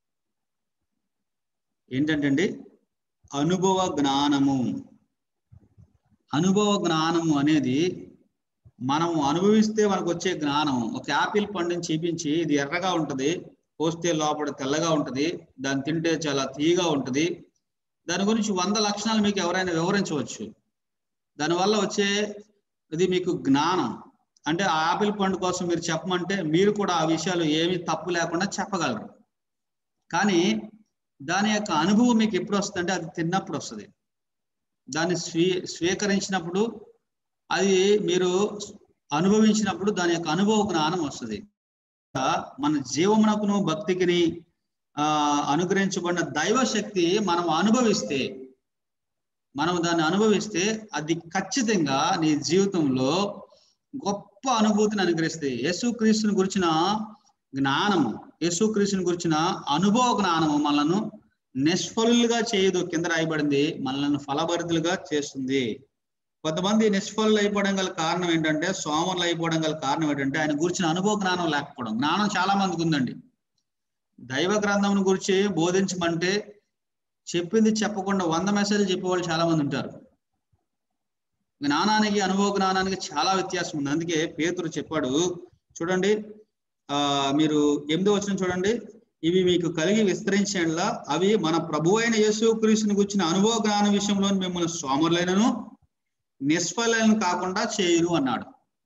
ఏంటంటే అనుభవ జ్ఞానము అనుభవ జ్ఞానము అనేది మనము అనుభవిస్తే మనకు వచ్చే జ్ఞానం ఒక యాపిల్ పండుని చూపించి ఇది ఎర్రగా ఉంటది పోస్తే లోపల తెల్లగా ఉంటది దాన్ని తింటే చాలా తీయగా ఉంటది దాని గురించి వంద లక్షణాలు మీకు ఎవరైనా వివరించవచ్చు దానివల్ల వచ్చే ఇది మీకు జ్ఞానం అంటే ఆ ఆపిల్ పండు కోసం మీరు చెప్పమంటే మీరు కూడా ఆ విషయాలు ఏమీ తప్పు లేకుండా చెప్పగలరు కానీ దాని యొక్క అనుభవం మీకు ఎప్పుడు వస్తుందంటే అది తిన్నప్పుడు వస్తుంది దాన్ని స్వీ స్వీకరించినప్పుడు అది మీరు అనుభవించినప్పుడు దాని యొక్క అనుభవ జ్ఞానం వస్తుంది మన జీవమునకును భక్తికిని ఆ అనుగ్రహించబడిన దైవ శక్తి మనం అనుభవిస్తే మనం దాన్ని అనుభవిస్తే అది ఖచ్చితంగా నీ జీవితంలో గొప్ప అనుభూతిని అనుగ్రహిస్తాయి యేసుక్రీస్తుని గురించిన జ్ఞానము యేసుక్రీస్తుని గురించిన అనుభవ జ్ఞానము మనలను నిష్ఫలులుగా చేయదు కింద రాయబడింది మనల్ని ఫలభరితులుగా చేస్తుంది కొంతమంది నిష్ఫలు అయిపోవడం గల కారణం ఏంటంటే సోమరులు అయిపోవడం గల కారణం ఏంటంటే ఆయన గురించిన అనుభవ జ్ఞానం లేకపోవడం జ్ఞానం చాలా మందికి ఉందండి దైవ గ్రంథం గురించి బోధించమంటే చెప్పింది చెప్పకుండా వంద మెసేజ్లు చెప్పేవాళ్ళు చాలా మంది ఉంటారు జ్ఞానానికి అనుభవ జ్ఞానానికి చాలా వ్యత్యాసం ఉంది అందుకే పేతురు చెప్పాడు చూడండి ఆ మీరు ఎనిమిదో వచ్చిన చూడండి ఇవి మీకు కలిగి విస్తరించేలా అవి మన ప్రభు అయిన యేసు క్రీస్తుని గుర్చిన అనుభవ జ్ఞాన విషయంలో మిమ్మల్ని సోమరులైనను నిష్ఫలను కాకుండా చేయరు అన్నాడు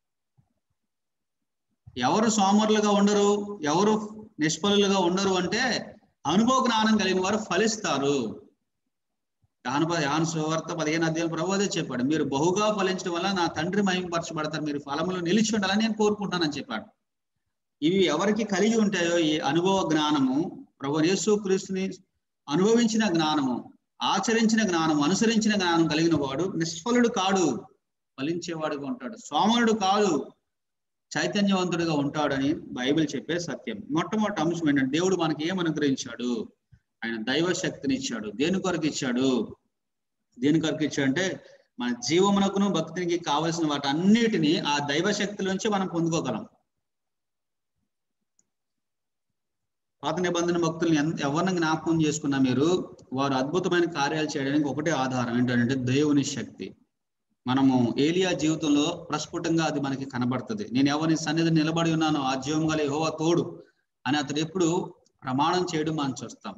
ఎవరు సోమరులుగా ఉండరు ఎవరు నిష్ఫలులుగా ఉండరు అంటే అనుభవ జ్ఞానం కలిగిన వారు ఫలిస్తారు యాను యాను సువార్త పదిహేను అధ్యాయులు ప్రభు అదే చెప్పాడు మీరు బహుగా ఫలించడం వల్ల నా తండ్రి మహిమపరచబడతారు మీరు ఫలములు నిలిచి ఉండాలని నేను కోరుకుంటానని చెప్పాడు ఇవి ఎవరికి కలిగి ఉంటాయో ఈ అనుభవ జ్ఞానము ప్రభు యేసు క్రీస్తుని అనుభవించిన జ్ఞానము ఆచరించిన జ్ఞానం అనుసరించిన జ్ఞానం కలిగిన వాడు నిష్ఫలుడు కాడు ఫలించేవాడుగా ఉంటాడు సోమరుడు కాదు చైతన్యవంతుడిగా ఉంటాడని బైబిల్ చెప్పే సత్యం మొట్టమొదటి అంశం ఏంటంటే దేవుడు మనకి ఏం అనుగ్రహించాడు ఆయన దైవ శక్తిని ఇచ్చాడు దేని కొరకు ఇచ్చాడు దేని కొరకు ఇచ్చాడు అంటే మన జీవమునకును భక్తికి కావలసిన వాటి అన్నిటిని ఆ దైవ శక్తిలోంచి మనం పొందుకోగలం పాత నిబంధన భక్తుల్ని ఎంత ఎవరిని జ్ఞాపకం చేసుకున్నా మీరు వారు అద్భుతమైన కార్యాలు చేయడానికి ఒకటే ఆధారం ఏంటంటే దేవుని శక్తి మనము ఏలియా జీవితంలో ప్రస్ఫుటంగా అది మనకి కనబడుతుంది నేను ఎవరిని సన్నిధి నిలబడి ఉన్నానో ఆ జీవం గల యెహోవా తోడు అని అతడు ఎప్పుడు ప్రమాణం చేయడం మనం చూస్తాం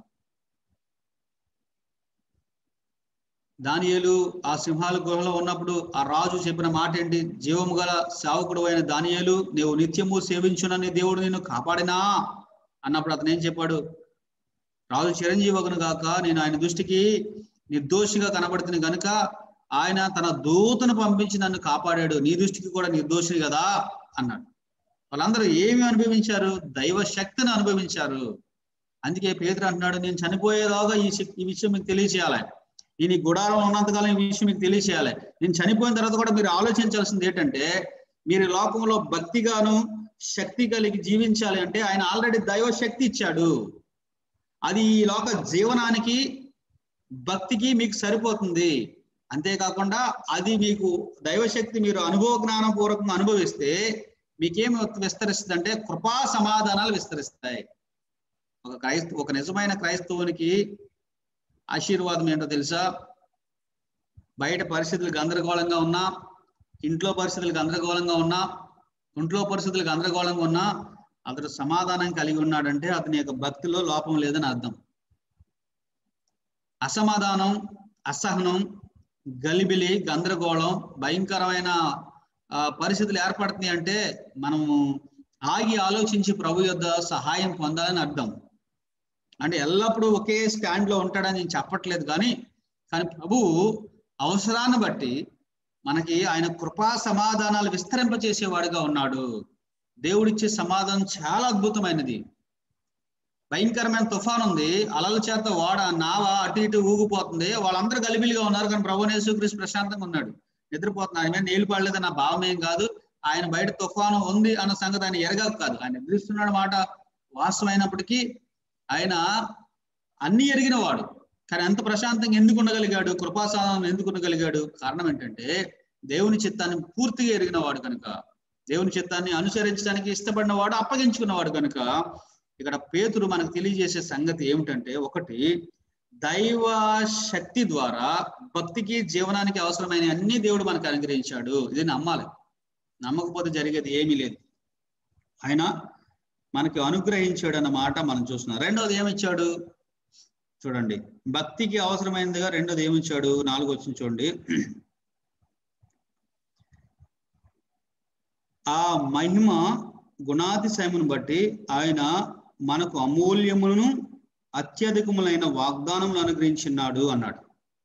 దానియేలు ఆ సింహాల గుహలో ఉన్నప్పుడు ఆ రాజు చెప్పిన మాట ఏంటి జీవము గల సేవకుడు అయిన దానియేలు నీవు నిత్యము సేవించునని దేవుడు నిన్ను కాపాడినా అన్నప్పుడు అతను ఏం చెప్పాడు రాజు చిరంజీవకును గాక నేను ఆయన దృష్టికి నిర్దోషిగా కనబడుతుంది గనుక ఆయన తన దూతను పంపించి నన్ను కాపాడాడు నీ దృష్టికి కూడా నిర్దోషి కదా అన్నాడు వాళ్ళందరూ ఏమి అనుభవించారు దైవ శక్తిని అనుభవించారు అందుకే పేదరు అంటున్నాడు నేను చనిపోయేదాకా ఈ శక్తి ఈ విషయం మీకు తెలియచేయాలి నేను ఈ గుడారంలో ఉన్నంతకాలం ఈ విషయం మీకు తెలియచేయాలి నేను చనిపోయిన తర్వాత కూడా మీరు ఆలోచించాల్సింది ఏంటంటే మీరు ఈ లోకంలో భక్తిగాను శక్తి కలిగి జీవించాలి అంటే ఆయన ఆల్రెడీ దైవ శక్తి ఇచ్చాడు అది ఈ లోక జీవనానికి భక్తికి మీకు సరిపోతుంది అంతేకాకుండా అది మీకు దైవశక్తి మీరు అనుభవ జ్ఞానం పూర్వకంగా అనుభవిస్తే మీకేం విస్తరిస్తుంది అంటే కృపా సమాధానాలు విస్తరిస్తాయి ఒక క్రైస్తవ ఒక నిజమైన క్రైస్తవునికి ఆశీర్వాదం ఏంటో తెలుసా బయట పరిస్థితులు గందరగోళంగా ఉన్నా ఇంట్లో పరిస్థితులు గందరగోళంగా ఉన్నా ఒంట్లో పరిస్థితులు గందరగోళంగా ఉన్నా అతడు సమాధానం కలిగి ఉన్నాడంటే అతని యొక్క భక్తిలో లోపం లేదని అర్థం అసమాధానం అసహనం గలిబిలి గందరగోళం భయంకరమైన పరిస్థితులు ఏర్పడుతున్నాయి అంటే మనము ఆగి ఆలోచించి ప్రభు యొద్ద సహాయం పొందాలని అర్థం అంటే ఎల్లప్పుడూ ఒకే స్టాండ్ లో ఉంటాడని నేను చెప్పట్లేదు కానీ కానీ ప్రభువు అవసరాన్ని బట్టి మనకి ఆయన కృపా సమాధానాలు విస్తరింపచేసేవాడుగా ఉన్నాడు దేవుడిచ్చే సమాధానం చాలా అద్భుతమైనది భయంకరమైన తుఫాన్ ఉంది అలల చేత వాడ నావ అటు ఇటు ఊగిపోతుంది వాళ్ళందరూ గలిబిలిగా ఉన్నారు కానీ ప్రభు యేసుక్రీస్తు ప్రశాంతంగా ఉన్నాడు నిద్రపోతున్నాడు ఆయన మీద నీళ్లు పడలేదు నా భావం ఏం కాదు ఆయన బయట తుఫాను ఉంది అన్న సంగతి ఆయన ఎరగక కాదు ఆయన నిద్రిస్తున్నాడు మాట వాస్తవమైనప్పటికీ ఆయన అన్ని ఎరిగిన వాడు కానీ ఎంత ప్రశాంతంగా ఎందుకు ఉండగలిగాడు కృపాసాధనం ఎందుకు ఉండగలిగాడు కారణం ఏంటంటే దేవుని చిత్తాన్ని పూర్తిగా ఎరిగిన వాడు కనుక దేవుని చిత్తాన్ని అనుసరించడానికి ఇష్టపడిన వాడు అప్పగించుకున్నవాడు కనుక ఇక్కడ పేతురు మనకు తెలియజేసే సంగతి ఏమిటంటే ఒకటి దైవ శక్తి ద్వారా భక్తికి జీవనానికి అవసరమైన అన్ని దేవుడు మనకు అనుగ్రహించాడు ఇది నమ్మాలి నమ్మకపోతే జరిగేది ఏమీ లేదు ఆయన మనకి అనుగ్రహించాడు అన్న మాట మనం చూస్తున్నాం రెండోది ఏమిచ్చాడు చూడండి భక్తికి అవసరమైనదిగా రెండోది ఏమిచ్చాడు నాలుగు వచ్చిన చూడండి ఆ మహిమ గుణాతిశయమును బట్టి ఆయన మనకు అమూల్యమును అత్యధికములైన వాగ్దానములు అనుగ్రహించున్నాడు అన్నాడు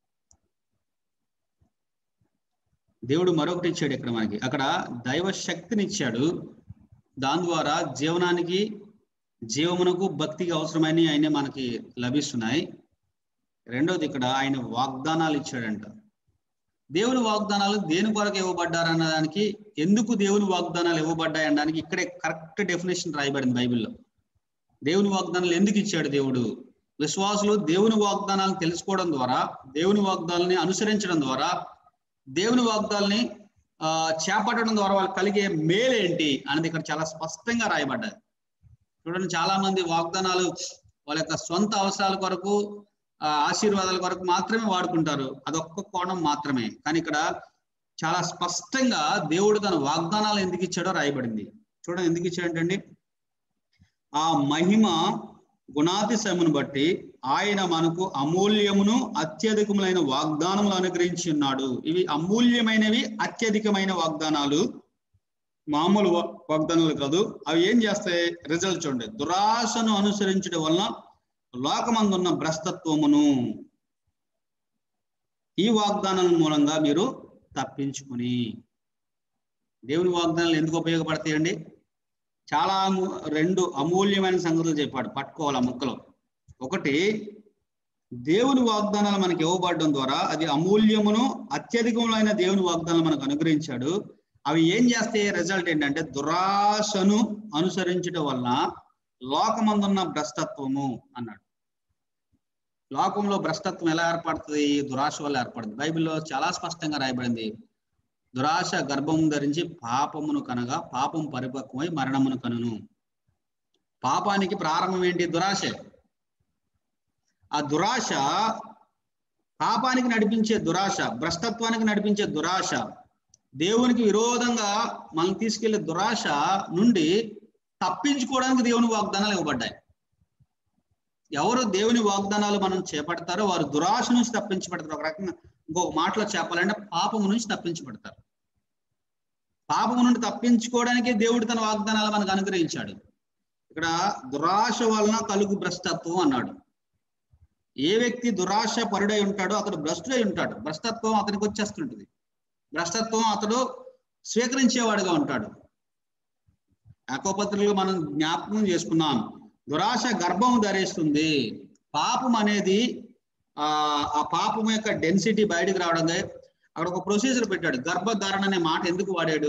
దేవుడు మరొకటి ఇచ్చాడు ఇక్కడ మనకి అక్కడ దైవ శక్తిని ఇచ్చాడు దాని ద్వారా జీవనానికి జీవమునకు భక్తికి అవసరమైన ఆయన మనకి లభిస్తున్నాయి రెండవది ఇక్కడ ఆయన వాగ్దానాలు ఇచ్చాడంట దేవుని వాగ్దానాలు దేని కొరకు ఇవ్వబడ్డారన్న దానికి ఎందుకు దేవుని వాగ్దానాలు ఇవ్వబడ్డాయి అనడానికి ఇక్కడే కరెక్ట్ డెఫినేషన్ రాయబడింది బైబిల్లో దేవుని వాగ్దానాలు ఎందుకు ఇచ్చాడు దేవుడు విశ్వాసులు దేవుని వాగ్దానాలను తెలుసుకోవడం ద్వారా దేవుని వాగ్దానాలని అనుసరించడం ద్వారా దేవుని వాగ్దాలని ఆ చేపట్టడం ద్వారా వాళ్ళకి కలిగే మేలేంటి అనేది ఇక్కడ చాలా స్పష్టంగా రాయబడ్డది చూడండి చాలా మంది వాగ్దానాలు వాళ్ళ యొక్క సొంత అవసరాల కొరకు ఆ ఆశీర్వాదాల కొరకు మాత్రమే వాడుకుంటారు అదొక్క కోణం మాత్రమే కానీ ఇక్కడ చాలా స్పష్టంగా దేవుడు తన వాగ్దానాలు ఎందుకు ఇచ్చాడో రాయబడింది చూడండి ఎందుకు ఇచ్చాడంటండి ఆ మహిమ గుణాతిశయమును బట్టి ఆయన మనకు అమూల్యమును అత్యధికములైన వాగ్దానములు అనుగ్రహించి ఉన్నాడు ఇవి అమూల్యమైనవి అత్యధికమైన వాగ్దానాలు మామూలు వా- వాగ్దానాలు కాదు అవి ఏం చేస్తాయి రిజల్ట్ చూడండి దురాశను అనుసరించడం వలన లోకమందున్న భ్రష్టత్వమును ఈ వాగ్దానం మూలంగా మీరు తప్పించుకుని దేవుని వాగ్దానాలు ఎందుకు ఉపయోగపడతాయండి చాలా అము- రెండు అమూల్యమైన సంగతులు చెప్పాడు పట్టుకోవాలి ఆ ముక్కలో ఒకటి దేవుని వాగ్దానాలు మనకి ఇవ్వబడడం ద్వారా అది అమూల్యమును అత్యధికములైన దేవుని వాగ్దానాలు మనకు అనుగ్రహించాడు అవి ఏం చేస్తే రిజల్ట్ ఏంటంటే దురాశను అనుసరించడం వలన లోకమందున్న భ్రష్టత్వము అన్నాడు లోకంలో భ్రష్టత్వం ఎలా ఏర్పడుతుంది దురాశ వల్ల ఏర్పడుతుంది బైబిల్లో చాలా స్పష్టంగా రాయబడింది దురాశ గర్భం ధరించి పాపమును కనగా పాపం పరిపక్వమై మరణమును కనును పాపానికి ప్రారంభం ఏంటి దురాశే ఆ దురాశ పాపానికి నడిపించే దురాశ భ్రష్టత్వానికి నడిపించే దురాశ దేవునికి విరోధంగా మనం తీసుకెళ్లే దురాశ నుండి తప్పించుకోవడానికి దేవుని వాగ్దానాలు ఇవ్వబడ్డాయి ఎవరు దేవుని వాగ్దానాలు మనం చేపడతారో వారు దురాశ నుంచి తప్పించబడతారు ఒక రకంగా ఇంకొక మాటలో చెప్పాలంటే పాపము నుంచి తప్పించబడతారు పాపము నుండి తప్పించుకోవడానికి దేవుడు తన వాగ్దానాలు మనకు అనుగ్రహించాడు ఇక్కడ దురాశ వలన కలుగు భ్రష్టత్వం అన్నాడు ఏ వ్యక్తి దురాశ పరుడై ఉంటాడో అతడు భ్రష్టుడై ఉంటాడు భ్రష్టత్వం అతనికి వచ్చేస్తుంటుంది భ్రష్టత్వం అతడు స్వీకరించేవాడుగా ఉంటాడు యాకోపత్రులు మనం జ్ఞాపకం చేసుకున్నాం దురాశ గర్భం ధరిస్తుంది పాపం అనేది ఆ ఆ పాపం యొక్క డెన్సిటీ బయటకు రావడంగా అక్కడ ఒక ప్రొసీజర్ పెట్టాడు గర్భధారణ అనే మాట ఎందుకు వాడాడు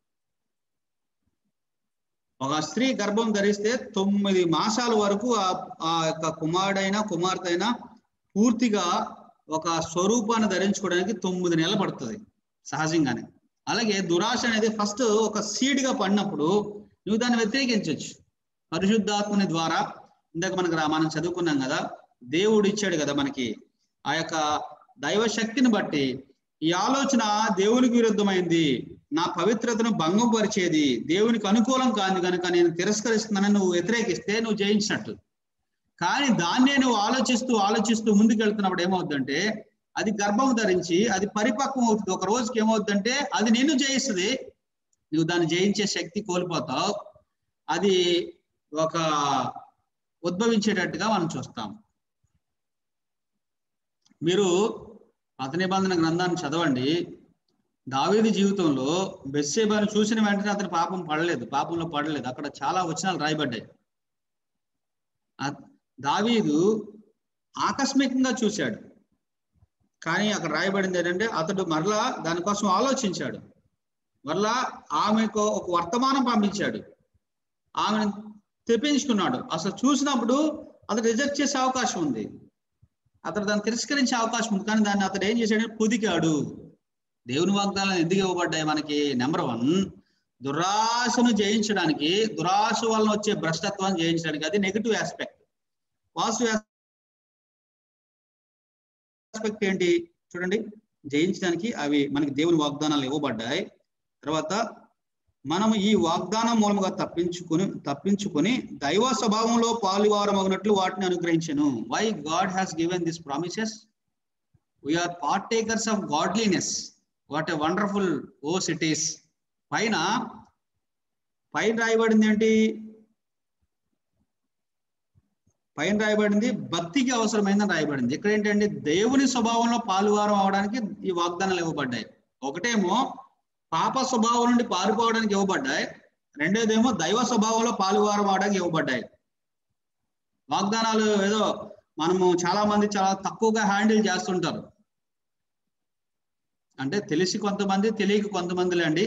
ఒక స్త్రీ గర్భం ధరిస్తే తొమ్మిది మాసాల వరకు ఆ ఆ యొక్క కుమారుడైనా కుమార్తె అయినా పూర్తిగా ఒక స్వరూపాన్ని ధరించుకోవడానికి తొమ్మిది నెలలు పడుతుంది సహజంగానే అలాగే దురాశ అనేది ఫస్ట్ ఒక సీడ్ గా పడినప్పుడు నువ్వు దాన్ని వ్యతిరేకించవచ్చు పరిశుద్ధాత్మని ద్వారా ఇందాక మనకు రా- మనం చదువుకున్నాం కదా దేవుడు ఇచ్చాడు కదా మనకి ఆ యొక్క దైవ శక్తిని బట్టి ఈ ఆలోచన దేవునికి విరుద్ధమైంది నా పవిత్రతను భంగం పరిచేది దేవునికి అనుకూలం కాదు కనుక నేను తిరస్కరిస్తున్నానని నువ్వు వ్యతిరేకిస్తే నువ్వు జయించినట్టు కానీ దాన్నే నువ్వు ఆలోచిస్తూ ఆలోచిస్తూ ముందుకు వెళ్తున్నప్పుడు ఏమవుద్దంటే అది గర్భం ధరించి అది పరిపక్వం అవుతుంది ఒక రోజుకి ఏమవుద్దంటే అది నిన్ను జయిస్తుంది నువ్వు దాన్ని జయించే శక్తి కోల్పోతావు అది ఒక ఉద్భవించేటట్టుగా మనం చూస్తాం మీరు పాత నిబంధన గ్రంథాన్ని చదవండి దావీది జీవితంలో బెస్సేబాను చూసిన వెంటనే అతని పాపం పడలేదు పాపంలో పడలేదు అక్కడ చాలా వచనాలు రాయబడ్డాయి ఆ దావీదు ఆకస్మికంగా చూశాడు కానీ అక్కడ రాయబడింది ఏంటంటే అతడు మరలా దానికోసం ఆలోచించాడు మరలా ఆమెకు ఒక వర్తమానం పంపించాడు ఆమెను తెప్పించుకున్నాడు అసలు చూసినప్పుడు అతడు రిజెక్ట్ చేసే అవకాశం ఉంది అతడు దాన్ని తిరస్కరించే అవకాశం ఉంది కానీ దాన్ని అతడు ఏం చేశాడు పొదికాడు దేవుని వాగ్దానాలు ఎందుకు ఇవ్వబడ్డాయి మనకి నెంబర్ వన్ దురాశను జయించడానికి దురాశ వలన వచ్చే భ్రష్టత్వాన్ని జయించడానికి అది నెగిటివ్ ఆస్పెక్ట్ పాజిటివ్ ఆస్పెక్ట్ ఏంటి చూడండి జయించడానికి అవి మనకి దేవుని వాగ్దానాలు ఇవ్వబడ్డాయి తర్వాత మనము ఈ వాగ్దానం మూలముగా తప్పించుకుని తప్పించుకొని దైవ స్వభావంలో పాలువారమగినట్లు వాటిని అనుగ్రహించను why God has given this promises we are partakers of godliness what a wonderful ఓ సిటీస్ పైన పైన రాయబడింది ఏంటి పైన రాయబడింది భక్తికి అవసరమైందని రాయబడింది ఇక్కడ ఏంటంటే దేవుని స్వభావంలో పాలువారం అవడానికి ఈ వాగ్దానాలు ఇవ్వబడ్డాయి ఒకటేమో పాప స్వభావం నుండి పారిపోవడానికి ఇవ్వబడ్డాయి రెండోదేమో దైవ స్వభావంలో పాలువారం అవడానికి ఇవ్వబడ్డాయి వాగ్దానాలు ఏదో మనము చాలా మంది చాలా తక్కువగా హ్యాండిల్ చేస్తుంటారు అంటే తెలిసి కొంతమంది తెలియక కొంతమంది లేండి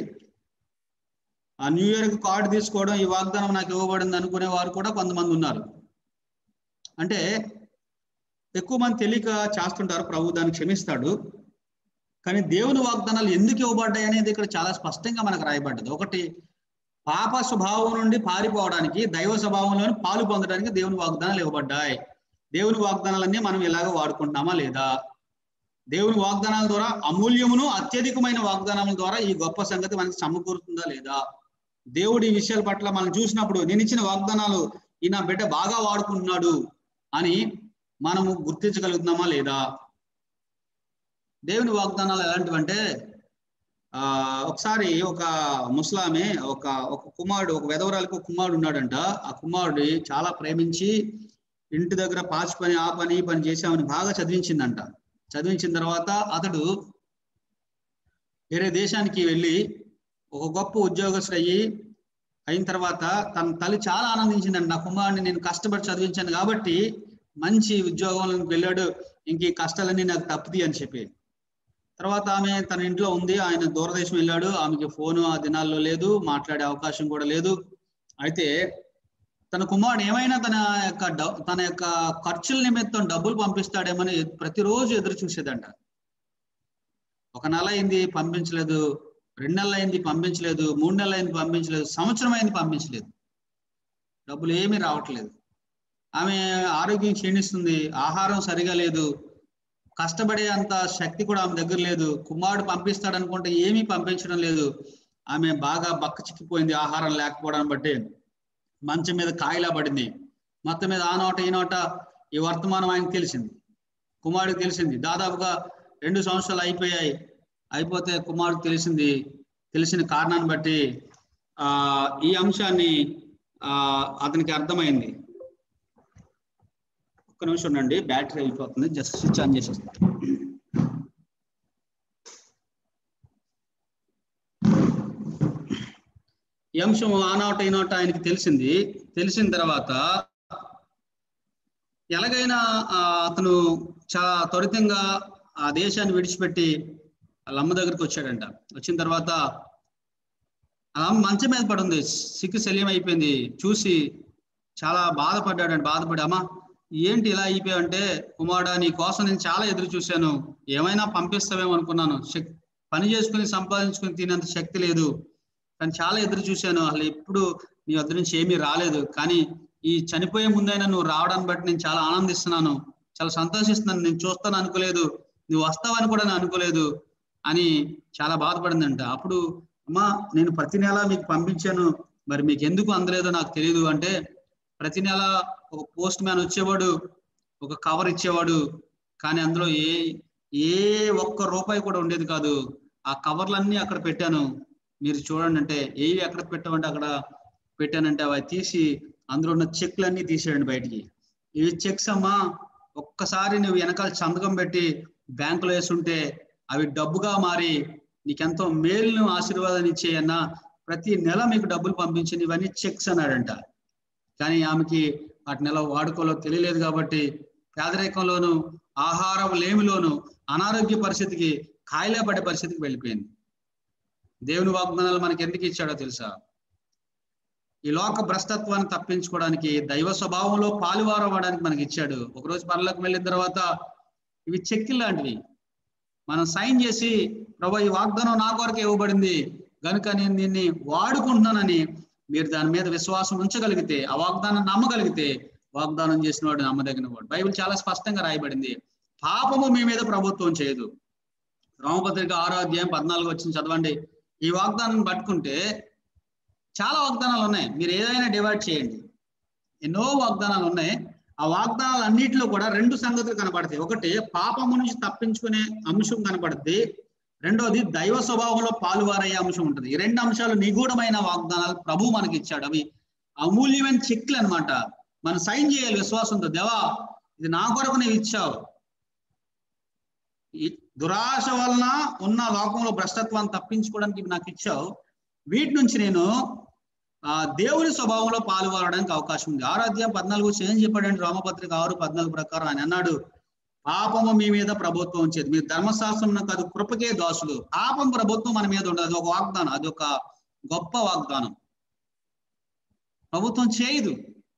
ఆ న్యూ ఇయర్ కి కార్డు తీసుకోవడం ఈ వాగ్దానం నాకు ఇవ్వబడింది అనుకునే వారు కూడా కొంతమంది ఉన్నారు అంటే ఎక్కువ మంది తెలియక చేస్తుంటారు ప్రభు దాన్ని క్షమిస్తాడు కానీ దేవుని వాగ్దానాలు ఎందుకు ఇవ్వబడ్డాయి అనేది ఇక్కడ చాలా స్పష్టంగా మనకు రాయబడ్డది ఒకటి పాప స్వభావం నుండి పారిపోవడానికి దైవ స్వభావంలోని పాలు పొందడానికి దేవుని వాగ్దానాలు ఇవ్వబడ్డాయి దేవుని వాగ్దానాలన్నీ మనం ఇలాగ వాడుకుంటున్నామా లేదా దేవుని వాగ్దానాల ద్వారా అమూల్యమును అత్యధికమైన వాగ్దానాల ద్వారా ఈ గొప్ప సంగతి మనకి సమకూరుతుందా లేదా దేవుడి ఈ విషయాల పట్ల మనం చూసినప్పుడు నేను ఇచ్చిన వాగ్దానాలు ఈ నా బిడ్డ బాగా వాడుకుంటున్నాడు అని మనము గుర్తించగలుగుతున్నామా లేదా దేవుని వాగ్దానాలు ఎలాంటివంటే ఆ ఒకసారి ఒక ముస్లామే ఒక ఒక కుమారుడు ఒక వెధవరాలకు ఒక కుమారుడు ఉన్నాడంట ఆ కుమారుడు చాలా ప్రేమించి ఇంటి దగ్గర పాచి పని ఆ పని ఈ పని చేసామని బాగా చదివించిందంట చదివించిన తర్వాత అతడు వేరే దేశానికి వెళ్ళి ఒక గొప్ప ఉద్యోగస్తుడు అయ్యి అయిన తర్వాత తన తల్లి చాలా ఆనందించిందండి నా కుమారుడిని నేను కష్టపడి చదివించాను కాబట్టి మంచి ఉద్యోగంలోకి వెళ్ళాడు ఇంక ఈ కష్టాలన్నీ నాకు తప్పుది అని చెప్పి తర్వాత ఆమె తన ఇంట్లో ఉంది ఆయన దూరదేశం వెళ్ళాడు ఆమెకి ఫోను ఆ దినాల్లో లేదు మాట్లాడే అవకాశం కూడా లేదు అయితే తన కుమారుడు ఏమైనా తన యొక్క డ- తన యొక్క ఖర్చుల నిమిత్తం డబ్బులు పంపిస్తాడేమని ప్రతిరోజు ఎదురు చూసేదంట ఒక నెల అయింది పంపించలేదు రెండు నెలలు అయింది పంపించలేదు మూడు నెలలు అయింది పంపించలేదు సంవత్సరం అయింది పంపించలేదు డబ్బులు ఏమీ రావట్లేదు ఆమె ఆరోగ్యం క్షీణిస్తుంది ఆహారం సరిగా లేదు కష్టపడే అంత శక్తి కూడా ఆమె దగ్గర లేదు కుమారుడు పంపిస్తాడు అనుకుంటే ఏమీ పంపించడం లేదు ఆమె బాగా బక్క చిక్కిపోయింది ఆహారం లేకపోవడం బట్టి మంచం మీద కాయిలా పడింది మొత్తం మీద ఆ నోట ఈ నోట ఈ వర్తమానం ఆయనకు తెలిసింది కుమారుడికి తెలిసింది దాదాపుగా రెండు సంవత్సరాలు అయిపోయాయి అయిపోతే కుమారుడికి తెలిసింది తెలిసిన కారణాన్ని బట్టి ఆ ఈ అంశాన్ని ఆ అతనికి అర్థమైంది ఒక్క నిమిషం ఉండండి బ్యాటరీ అయిపోతుంది జస్ట్ స్విచ్ ఆన్ చేసేస్తాను ఈ అంశం ఆ నోట ఈ నోట ఆయనకి తెలిసింది తెలిసిన తర్వాత ఎలాగైనా ఆ, అతను చాలా త్వరితంగా ఆ దేశాన్ని విడిచిపెట్టి వాళ్ళ అమ్మ దగ్గరికి వచ్చాడంట వచ్చిన తర్వాత ఆ అమ్మ మంచం మీద పడుంది సిక్కు శల్యం అయిపోయింది చూసి చాలా బాధపడ్డాడంట బాధపడి అమ్మా ఏంటి ఇలా అయిపోయావంటే కుమారుడా నీ కోసం నేను చాలా ఎదురు చూశాను ఏమైనా పంపిస్తావేమో అనుకున్నాను శక్- పని చేసుకుని సంపాదించుకుని తినేంత శక్తి లేదు కానీ చాలా ఎదురు చూశాను అసలు ఎప్పుడు నీ వద్ద నుంచి ఏమీ రాలేదు కానీ ఈ చనిపోయే ముందైనా నువ్వు రావడాన్ని బట్టి నేను చాలా ఆనందిస్తున్నాను చాలా సంతోషిస్తున్నాను నేను చూస్తాను అనుకోలేదు నువ్వు వస్తావని కూడా నేను అనుకోలేదు అని చాలా బాధపడిందంట అప్పుడు అమ్మా నేను ప్రతి నెల మీకు పంపించాను మరి మీకు ఎందుకు అందలేదో నాకు తెలియదు అంటే ప్రతి నెల ఒక పోస్ట్ మ్యాన్ వచ్చేవాడు ఒక కవర్ ఇచ్చేవాడు కానీ అందులో ఏ ఏ ఒక్క రూపాయి కూడా ఉండేది కాదు ఆ కవర్లన్నీ అక్కడ పెట్టాను మీరు చూడండి అంటే ఏవి ఎక్కడ పెట్టామంటే అక్కడ పెట్టానంటే అవి తీసి అందులో ఉన్న చెక్లన్నీ తీసేయండి బయటికి ఇవి చెక్స్ అమ్మా ఒక్కసారి నువ్వు వెనకాల సంతకం పెట్టి బ్యాంకులో వేసుంటే అవి డబ్బుగా మారి నీకెంతో మేలును ఆశీర్వాదాన్ని ఇచ్చేయన్నా ప్రతి నెల మీకు డబ్బులు పంపించింది ఇవన్నీ చెక్స్ అన్నాడంట కానీ ఆమెకి వాటి నెల వాడుకోలో తెలియలేదు కాబట్టి పేదరికంలోను ఆహారం లేమిలోను అనారోగ్య పరిస్థితికి కాయలే పడే పరిస్థితికి వెళ్ళిపోయింది దేవుని వాగ్దానాలు మనకి ఎందుకు ఇచ్చాడో తెలుసా ఈ లోక భ్రష్టత్వాన్ని తప్పించుకోవడానికి దైవ స్వభావంలో పాలువారవ్వడానికి మనకి ఇచ్చాడు ఒకరోజు పనులకు వెళ్ళిన తర్వాత ఇవి చెక్కిల్ లాంటివి మనం సైన్ చేసి ప్రభా ఈ వాగ్దానం నా కొరకు ఇవ్వబడింది కనుక నేను దీన్ని వాడుకుంటున్నానని మీరు దాని మీద విశ్వాసం ఉంచగలిగితే ఆ వాగ్దానం నమ్మగలిగితే వాగ్దానం చేసిన వాడు నమ్మదగిన వాడు బైబిల్ చాలా స్పష్టంగా రాయబడింది పాపము మీ మీద ప్రభుత్వం చేయదు రామపత్రిక ఆరో అధ్యాయం పద్నాలుగు వచ్చిన చదవండి ఈ వాగ్దానం పట్టుకుంటే చాలా వాగ్దానాలు ఉన్నాయి మీరు ఏదైనా డివైడ్ చేయండి ఎన్నో వాగ్దానాలు ఉన్నాయి ఆ వాగ్దానాలు అన్నిటిలో కూడా రెండు సంగతులు కనపడతాయి ఒకటి పాపము నుంచి తప్పించుకునే అంశం కనపడుద్ది రెండోది దైవ స్వభావంలో పాలువారయ్యే అంశం ఉంటుంది ఈ రెండు అంశాలు నిగూఢమైన వాగ్దానాలు ప్రభు మనకి ఇచ్చాడు అవి అమూల్యమైన చెక్లు అన్నమాట మనం సైన్ చేయాలి విశ్వాసంతో దేవా ఇది నా కొరకు నీవు ఇచ్చావు ఈ దురాశ వలన ఉన్న లోకంలో భ్రష్టత్వాన్ని తప్పించుకోవడానికి ఇవి నాకు ఇచ్చావు వీటి నుంచి నేను ఆ దేవుని స్వభావంలో పాల్గొనడానికి అవకాశం ఉంది ఆరాధ్యం పద్నాలుగు ఏం చెప్పాడండి రామపత్రిక ఆరు పద్నాలుగు ప్రకారం ఆయన అన్నాడు పాపము మీ మీద ప్రభుత్వం ఉంచేది మీరు ధర్మశాస్త్రం కాదు కృపకే దాసులు పాపం ప్రభుత్వం మన మీద ఉండదు అది ఒక వాగ్దానం అది ఒక గొప్ప వాగ్దానం ప్రభుత్వం చేయదు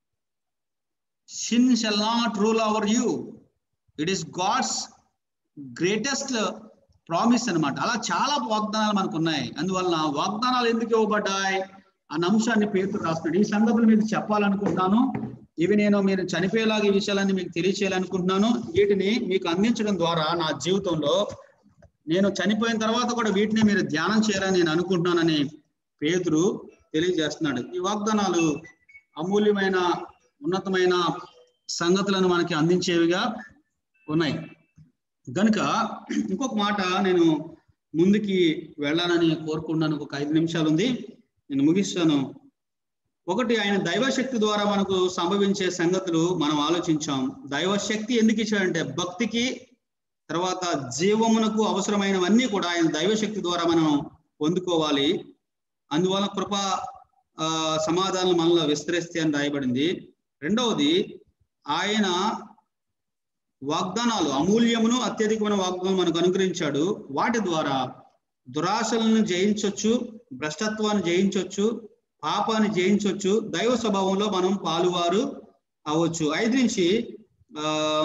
sin shall not rule over you it is God's greatest promise అన్నమాట అలా చాలా వాగ్దానాలు మనకు ఉన్నాయి అందువలన వాగ్దానాలు ఎందుకు ఇవ్వబడ్డాయి అన్న అంశాన్ని పేరు రాస్తున్నాడు ఈ సందర్భంలో మీకు చెప్పాలనుకుంటున్నాను ఇవి నేను మీరు చనిపోయేలాగా ఈ విషయాలన్నీ మీకు తెలియచేయాలనుకుంటున్నాను వీటిని మీకు అందించడం ద్వారా నా జీవితంలో నేను చనిపోయిన తర్వాత కూడా వీటిని మీరు ధ్యానం చేయాలని నేను అనుకుంటున్నానని పేతురు తెలియజేస్తున్నాడు ఈ వాగ్దానాలు అమూల్యమైన ఉన్నతమైన సంగతులను మనకి అందించేవిగా ఉన్నాయి కనుక ఇంకొక మాట నేను ముందుకి వెళ్ళాలని కోరుకున్నాను ఒక ఐదు నిమిషాలు ఉంది నేను ముగిస్తాను ఒకటి ఆయన దైవశక్తి ద్వారా మనకు సంభవించే సంగతులు మనం ఆలోచించాం దైవశక్తి ఎందుకు ఇచ్చాడంటే భక్తికి తర్వాత జీవమునకు అవసరమైనవన్నీ కూడా ఆయన దైవశక్తి ద్వారా మనం పొందుకోవాలి అందువలన కృప ఆ సమాధానం మనలో విస్తరిస్తే అని రాయబడింది రెండవది ఆయన వాగ్దానాలు అమూల్యమును అత్యధికమైన వాగ్దానం మనకు అనుగ్రహించాడు వాటి ద్వారా దురాశలను జయించవచ్చు భ్రష్టత్వాన్ని జయించవచ్చు పాపాన్ని జయించవచ్చు దైవ స్వభావంలో మనం పాలువారు అవ్వచ్చు ఐదు నుంచి ఆ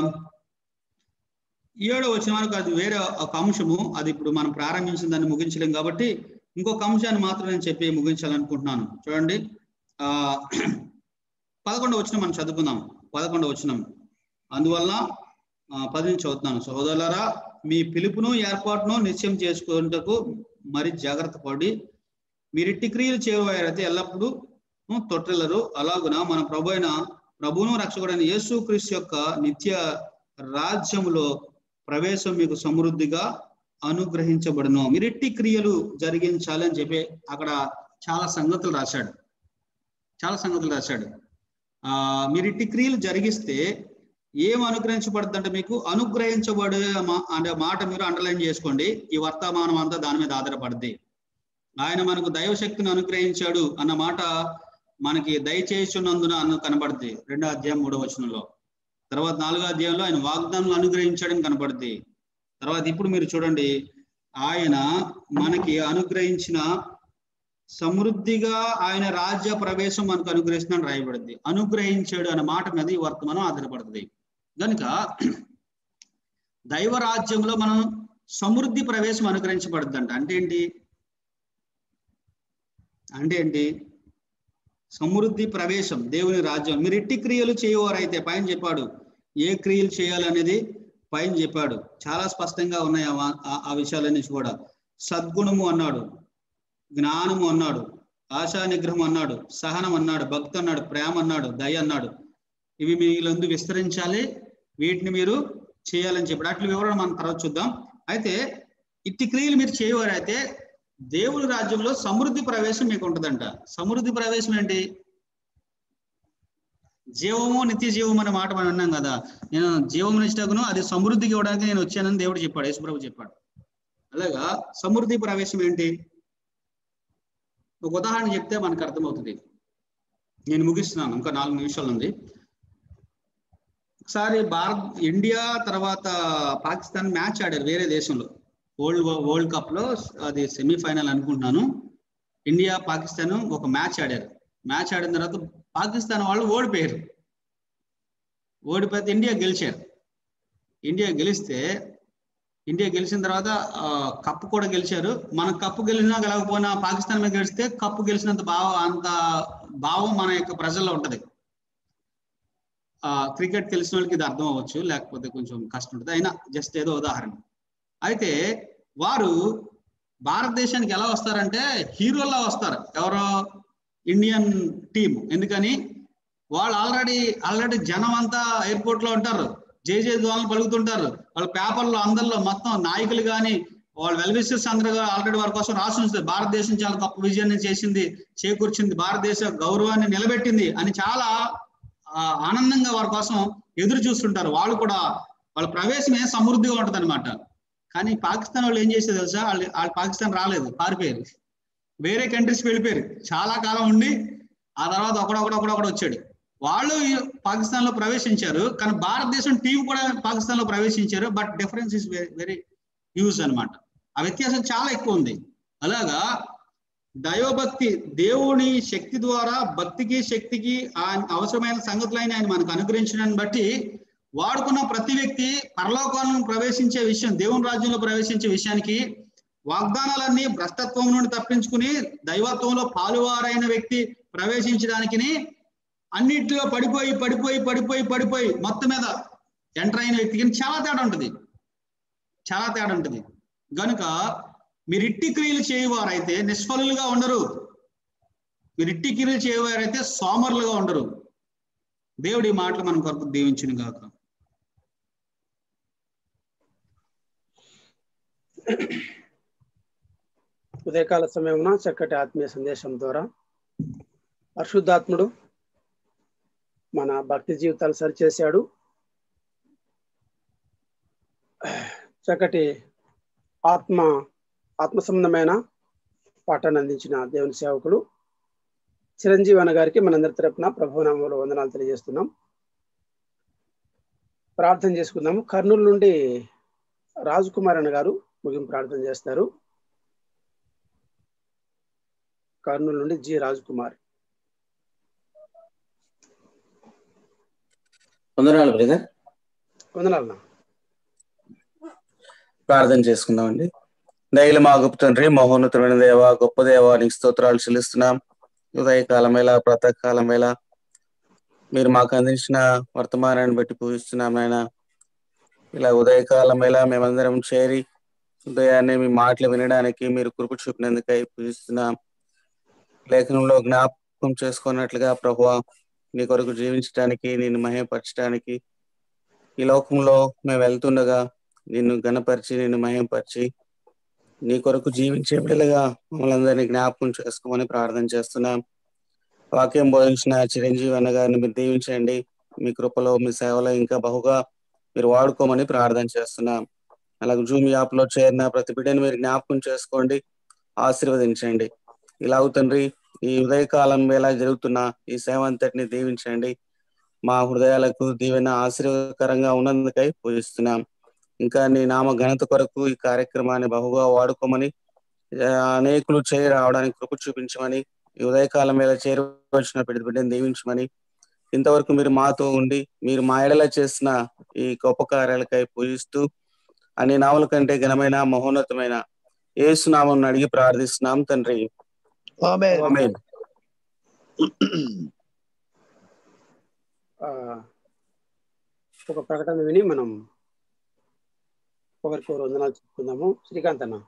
ఏడో వచ్చిన మనకు అది వేరే ఒక అంశము అది ఇప్పుడు మనం ప్రారంభించిన దాన్ని ముగించలేం కాబట్టి ఇంకొక అంశాన్ని మాత్రం నేను చెప్పి ముగించాలనుకుంటున్నాను చూడండి ఆ పదకొండవ వచ్చిన మనం చదువుకుందాం పదకొండవ వచ్చినాం అందువల్ల పది నుంచి చదువుతున్నాను సోదరులారా మీ పిలుపును ఏర్పాటును నిశ్చయం చేసుకున్నటకు మరి జాగ్రత్త పడి మీరిట్టి క్రియలు చేయవారైతే ఎల్లప్పుడూ తొట్టెలరు అలాగున మన ప్రభు అయిన ప్రభువును రక్షకుడైన యేసు క్రీస్తు యొక్క నిత్య రాజ్యములో ప్రవేశం మీకు సమృద్ధిగా అనుగ్రహించబడును మీరిట్టి క్రియలు జరిగించాలి అని చెప్పి అక్కడ చాలా సంగతులు రాశాడు చాలా సంగతులు రాశాడు ఆ మీరిట్టి క్రియలు జరిగిస్తే ఏం అనుగ్రహించబడుతుందంటే మీకు అనుగ్రహించబడే అనే మాట మీరు అండర్లైన్ చేసుకోండి ఈ వర్తమానం అంతా దాని మీద ఆధారపడుద్ది ఆయన మనకు దైవశక్తిని అనుగ్రహించాడు అన్న మాట మనకి దయచేస్తున్నందున అన్న కనబడుద్ది రెండో అధ్యాయం మూడో వచనంలో తర్వాత నాలుగో అధ్యాయంలో ఆయన వాగ్దానం అనుగ్రహించాడని కనబడుద్ది తర్వాత ఇప్పుడు మీరు చూడండి ఆయన మనకి అనుగ్రహించిన సమృద్ధిగా ఆయన రాజ్య ప్రవేశం మనకు అనుగ్రహిస్తున్నాడు రాయబడింది అనుగ్రహించాడు అనే మాట మీద ఈ వర్తమానం ఆధారపడుతుంది కనుక దైవ రాజ్యంలో మనం సమృద్ధి ప్రవేశం అనుగ్రహించబడుద్దంట అంటే ఏంటి అంటే ఏంటి సమృద్ధి ప్రవేశం దేవుని రాజ్యం మీరు ఇట్టి క్రియలు చేయవారైతే పైన చెప్పాడు ఏ క్రియలు చేయాలనేది పైన చెప్పాడు చాలా స్పష్టంగా ఉన్నాయి ఆ విషయాలన్నీ కూడా సద్గుణము అన్నాడు జ్ఞానము అన్నాడు ఆశా నిగ్రహం అన్నాడు సహనం అన్నాడు భక్తి అన్నాడు ప్రేమ అన్నాడు దయ అన్నాడు ఇవి మీలందు విస్తరించాలి వీటిని మీరు చేయాలని చెప్పాడు అట్ల వివరణ మనం తర్వాత చూద్దాం అయితే ఇట్టి క్రియలు మీరు చేయవారైతే దేవుని రాజ్యంలో సమృద్ధి ప్రవేశం మీకు ఉంటుందంట సమృద్ధి ప్రవేశం ఏంటి జీవము నిత్య జీవం అనే మాట మనం అన్నాం కదా నేను జీవం ఇష్టకును అది సమృద్ధికి ఇవ్వడానికి నేను వచ్చానని దేవుడు చెప్పాడు యేసుప్రభు చెప్పాడు అలాగా సమృద్ధి ప్రవేశం ఏంటి ఒక ఉదాహరణ చెప్తే మనకు అర్థమవుతుంది నేను ముగిస్తున్నాను ఇంకా నాలుగు నిమిషాలు ఉంది ఒకసారి భారత్ ఇండియా తర్వాత పాకిస్తాన్ మ్యాచ్ ఆడారు వేరే దేశంలో వరల్డ్ వరల్డ్ కప్ లో అది సెమీఫైనల్ అనుకుంటున్నాను ఇండియా పాకిస్తాన్ ఒక మ్యాచ్ ఆడారు మ్యాచ్ ఆడిన తర్వాత పాకిస్తాన్ వాళ్ళు ఓడిపోయారు ఓడిపోతే ఇండియా గెలిచారు ఇండియా గెలిస్తే ఇండియా గెలిచిన తర్వాత కప్పు కూడా గెలిచారు మన కప్పు గెలిచినా గెలకపోయినా పాకిస్తాన్ మీద గెలిస్తే కప్పు గెలిచినంత భావం అంత భావం మన యొక్క ప్రజల్లో ఉంటది ఆ క్రికెట్ తెలిసిన వాళ్ళకి ఇది అర్థం అవ్వచ్చు లేకపోతే కొంచెం కష్టం ఉంటుంది అయినా జస్ట్ ఏదో ఉదాహరణ అయితే వారు భారతదేశానికి ఎలా వస్తారంటే హీరోల్లా వస్తారు ఎవరో ఇండియన్ టీం ఎందుకని వాళ్ళు ఆల్రెడీ ఆల్రెడీ జనం అంతా ఎయిర్పోర్ట్ లో ఉంటారు జై జై ద్వాలను పలుకుతుంటారు వాళ్ళ పేపర్లో అందరిలో మొత్తం నాయకులు కానీ వాళ్ళు వెల్విషర్స్ అందరూ ఆల్రెడీ వారి కోసం రాసి ఉంచుతారు భారతదేశం చాలా గొప్ప విజయాన్ని చేసింది చేకూర్చింది భారతదేశ గౌరవాన్ని నిలబెట్టింది అని చాలా ఆ, ఆనందంగా వారి కోసం ఎదురు చూస్తుంటారు వాళ్ళు కూడా వాళ్ళ ప్రవేశమే సమృద్ధిగా ఉంటది అనమాట కానీ పాకిస్తాన్ వాళ్ళు ఏం చేసేది తెలుసా వాళ్ళు వాళ్ళు పాకిస్తాన్ రాలేదు పారిపోయారు వేరే కంట్రీస్ వెళ్ళిపోయారు చాలా కాలం ఉండి ఆ తర్వాత ఒకడొకడొకడొకడు వచ్చాడు వాళ్ళు ఈ పాకిస్తాన్ లో ప్రవేశించారు కానీ భారతదేశం టీం కూడా పాకిస్తాన్ లో ప్రవేశించారు but difference is very huge అన్నమాట ఆ వ్యత్యాసం చాలా ఎక్కువ ఉంది అలాగా దైవభక్తి దేవుని శక్తి ద్వారా భక్తికి శక్తికి ఆ అవసరమైన సంగతులైన ఆయన మనకు అనుగ్రహించడాన్ని బట్టి వాడుకున్న ప్రతి వ్యక్తి పరలోకాలను ప్రవేశించే విషయం దేవుని రాజ్యంలో ప్రవేశించే విషయానికి వాగ్దానాలన్నీ భ్రష్టత్వం నుండి తప్పించుకుని దైవత్వంలో పాలువారైన వ్యక్తి ప్రవేశించడానికి అన్నిటిలో పడిపోయి పడిపోయి పడిపోయి పడిపోయి మొత్తం మీద ఎంటర్ అయిన వ్యక్తికి చాలా తేడా ఉంటుంది చాలా తేడా ఉంటుంది గనుక మీరు ఇట్టి క్రియలు చేయవారైతే నిష్ఫలులుగా ఉండరు మీరు ఇట్టి క్రియలు చేయవారైతే సోమరులుగా ఉండరు దేవుడి ఈ మాటలు మన కొరకు దీవించును గాక ఉదయకాల సమయమున చక్కటి ఆత్మీయ సందేశం ద్వారా పరిశుద్ధాత్ముడు మన భక్తి జీవితాలు సరిచేశాడు చక్కటి ఆత్మ ఆత్మ సంబంధమైన పాఠాన్ని అందించిన దేవుని సేవకుడు చిరంజీవి అన్న గారికి మనందరి తరపున ప్రభునామంలో వందనాలు తెలియజేస్తున్నాం ప్రార్థన చేసుకుందాము కర్నూలు నుండి రాజ్ కుమార్ అన్న గారు ముగింపు ప్రార్థన చేస్తారు కర్నూలు నుండి జి రాజ్ కుమార్ వందనాలు బ్రదర్ వందనాలన్నా ప్రార్థన చేసుకుందామండి దయలు మా గొప్ప తండ్రి మహోన్నతమైన దేవ గొప్ప దేవ నీకు స్తోత్రాలు చెల్లిస్తున్నాం ఉదయకాలం వేళ ప్రాతకాలం వేళ మీరు మాకు అందించిన వర్తమానాన్ని బట్టి పూజిస్తున్నాం నాయన ఇలా ఉదయకాలం వేళ మేమందరం చేరి ఉదయాన్నే మీ మాటలు వినడానికి మీరు కృప చూపినందుకై పూజిస్తున్నాం లేఖనంలో జ్ఞాపకం చేసుకున్నట్లుగా ప్రభు నీ కొరకు జీవించడానికి నిన్ను మహేపరచడానికి ఈ లోకంలో మేము వెళ్తుండగా నిన్ను గణపరిచి నిన్ను మహంపరిచి నీ కొరకు జీవించే బిడ్డలుగా మమ్మల్ని అందరినీ జ్ఞాపకం చేసుకోమని ప్రార్థన చేస్తున్నాం వాక్యం బోధించిన చిరంజీవి అన్న గారిని మీరు దీవించండి మీ కృపలో మీ సేవలో ఇంకా బహుగా మీరు వాడుకోమని ప్రార్థన చేస్తున్నాం అలాగే జూమ్ యాప్ లో చేరిన ప్రతి బిడ్డని మీరు జ్ఞాపకం చేసుకోండి ఆశీర్వదించండి ఇలా తండ్రి ఈ ఉదయకాలం వేళ జరుగుతున్న ఈ సేవ అంతటిని దీవించండి మా హృదయాలకు దీవెన ఆశీర్వదకరంగా ఉన్నందుకై పూజిస్తున్నాం ఇంకా నీ నామ ఘనత కొరకు ఈ కార్యక్రమాన్ని బహుగా వాడుకోమని ఆ, అనేకులు చేరి రావడానికి కృప చూపించమని ఈ ఉదయకాలం వేళ చేరి వచ్చిన బిడ్డ బిడ్డని దీవించమని ఇంతవరకు మీరు మాతో ఉండి మీరు మా ఎడల చేసిన ఈ గొప్ప కార్యాలకై పూజిస్తూ అన్ని నామల కంటే ఘనమైన మహోన్నతమైన ఏసునామం అడిగి ప్రార్థిస్తున్నాం తండ్రి ఆమేన్. ఆ, ఒక ప్రకటన విని మనం ఒకరికొకరు వందనాలు చెప్పుకుందాము శ్రీకాంత్ అన్న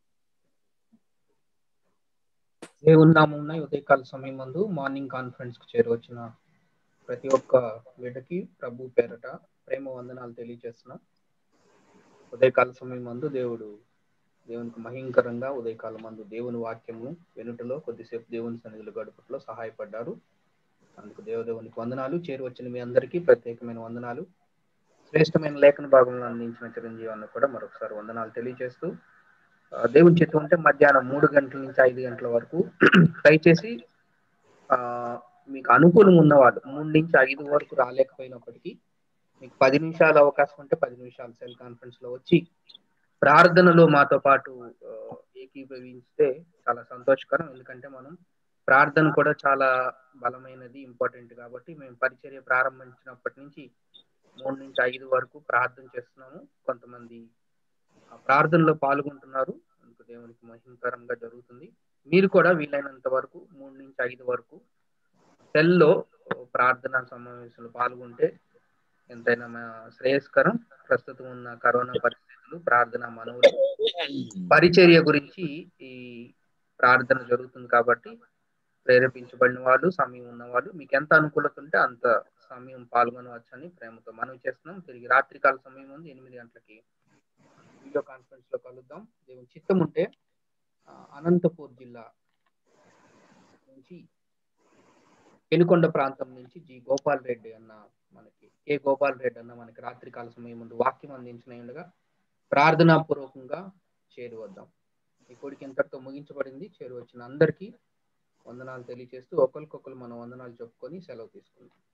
దేవుని నామం ఉదయకాల సమయం మందు మార్నింగ్ కాన్ఫరెన్స్ కు చేరవచ్చిన ప్రతి ఒక్క బిడ్డకి ప్రభు పేరట ప్రేమ వందనాలు తెలియజేస్తున్నాం ఉదయకాల సమయం మందు దేవుడు దేవునికి మహింకరంగా ఉదయకాల మందు దేవుని వాక్యము వెనుటలో కొద్దిసేపు దేవుని సన్నిధులు గడుపుట్లో సహాయపడ్డారు అందుకు దేవదేవునికి వందనాలు చేరువచ్చిన మీ అందరికీ ప్రత్యేకమైన వందనాలు శ్రేష్టమైన లేఖన భాగంలో అందించిన చిరంజీవి అన్న కూడా మరొకసారి వందనాలు తెలియజేస్తూ ఆ, దేవుని చిత్తం ఉంటే మధ్యాహ్నం మూడు గంటల నుంచి ఐదు గంటల వరకు దయచేసి ఆ మీకు అనుకూలం ఉన్నవాళ్ళు మూడు నుంచి ఐదు వరకు రాలేకపోయినప్పటికీ మీకు పది నిమిషాలు అవకాశం ఉంటే పది నిమిషాలు సెల్ కాన్ఫరెన్స్ లో వచ్చి ప్రార్థనలో మాతో పాటు ఆ, ఏకీభవించితే చాలా సంతోషకరం ఎందుకంటే మనం ప్రార్థన కూడా చాలా బలమైనది ఇంపార్టెంట్ కాబట్టి మేము పరిచర్య ప్రారంభించినప్పటి నుంచి మూడు నుంచి ఐదు వరకు ప్రార్థన చేస్తున్నాము కొంతమంది ఆ ప్రార్థనలో పాల్గొంటున్నారు అందుకు దేవునికి మహిమకరంగా జరుగుతుంది మీరు కూడా వీలైనంత వరకు మూడు నుంచి ఐదు వరకు సెల్లో ప్రార్థనా సమావేశంలో పాల్గొంటే ఎంతైనా మా శ్రేయస్కరం ప్రస్తుతం ఉన్న కరోనా పరిస్థితులు ప్రార్థన మనవులు పరిచర్య గురించి ఈ ప్రార్థన జరుగుతుంది కాబట్టి ప్రేరేపించబడిన వాళ్ళు సమయం ఉన్న వాళ్ళు మీకు ఎంత అనుకూలత ఉంటే అంత సమయం పాల్గొనవచ్చని ప్రేమతో మనవి చేస్తున్నాం తిరిగి రాత్రికాల సమయం ఉంది ఎనిమిది గంటలకి వీడియో కాన్ఫరెన్స్ లో కలుద్దాం దేవుని చిత్తం ఉంటే ఆ, అనంతపూర్ జిల్లా నుంచి పెనుకొండ ప్రాంతం నుంచి జి గోపాల్ రెడ్డి అన్న మనకి కె గోపాల్ రెడ్డి అన్న మనకి రాత్రికాల సమయం ముందు వాక్యం అందించిన ఉండగా ప్రార్థనా పూర్వకంగా చేరువద్దాం ఈ కొడికి ఇంతటితో ముగించబడింది చేరువచ్చిన అందరికీ వందనాలు తెలియజేస్తూ ఒకరికొకరు మనం వందనాలు చెప్పుకొని సెలవు తీసుకుందాం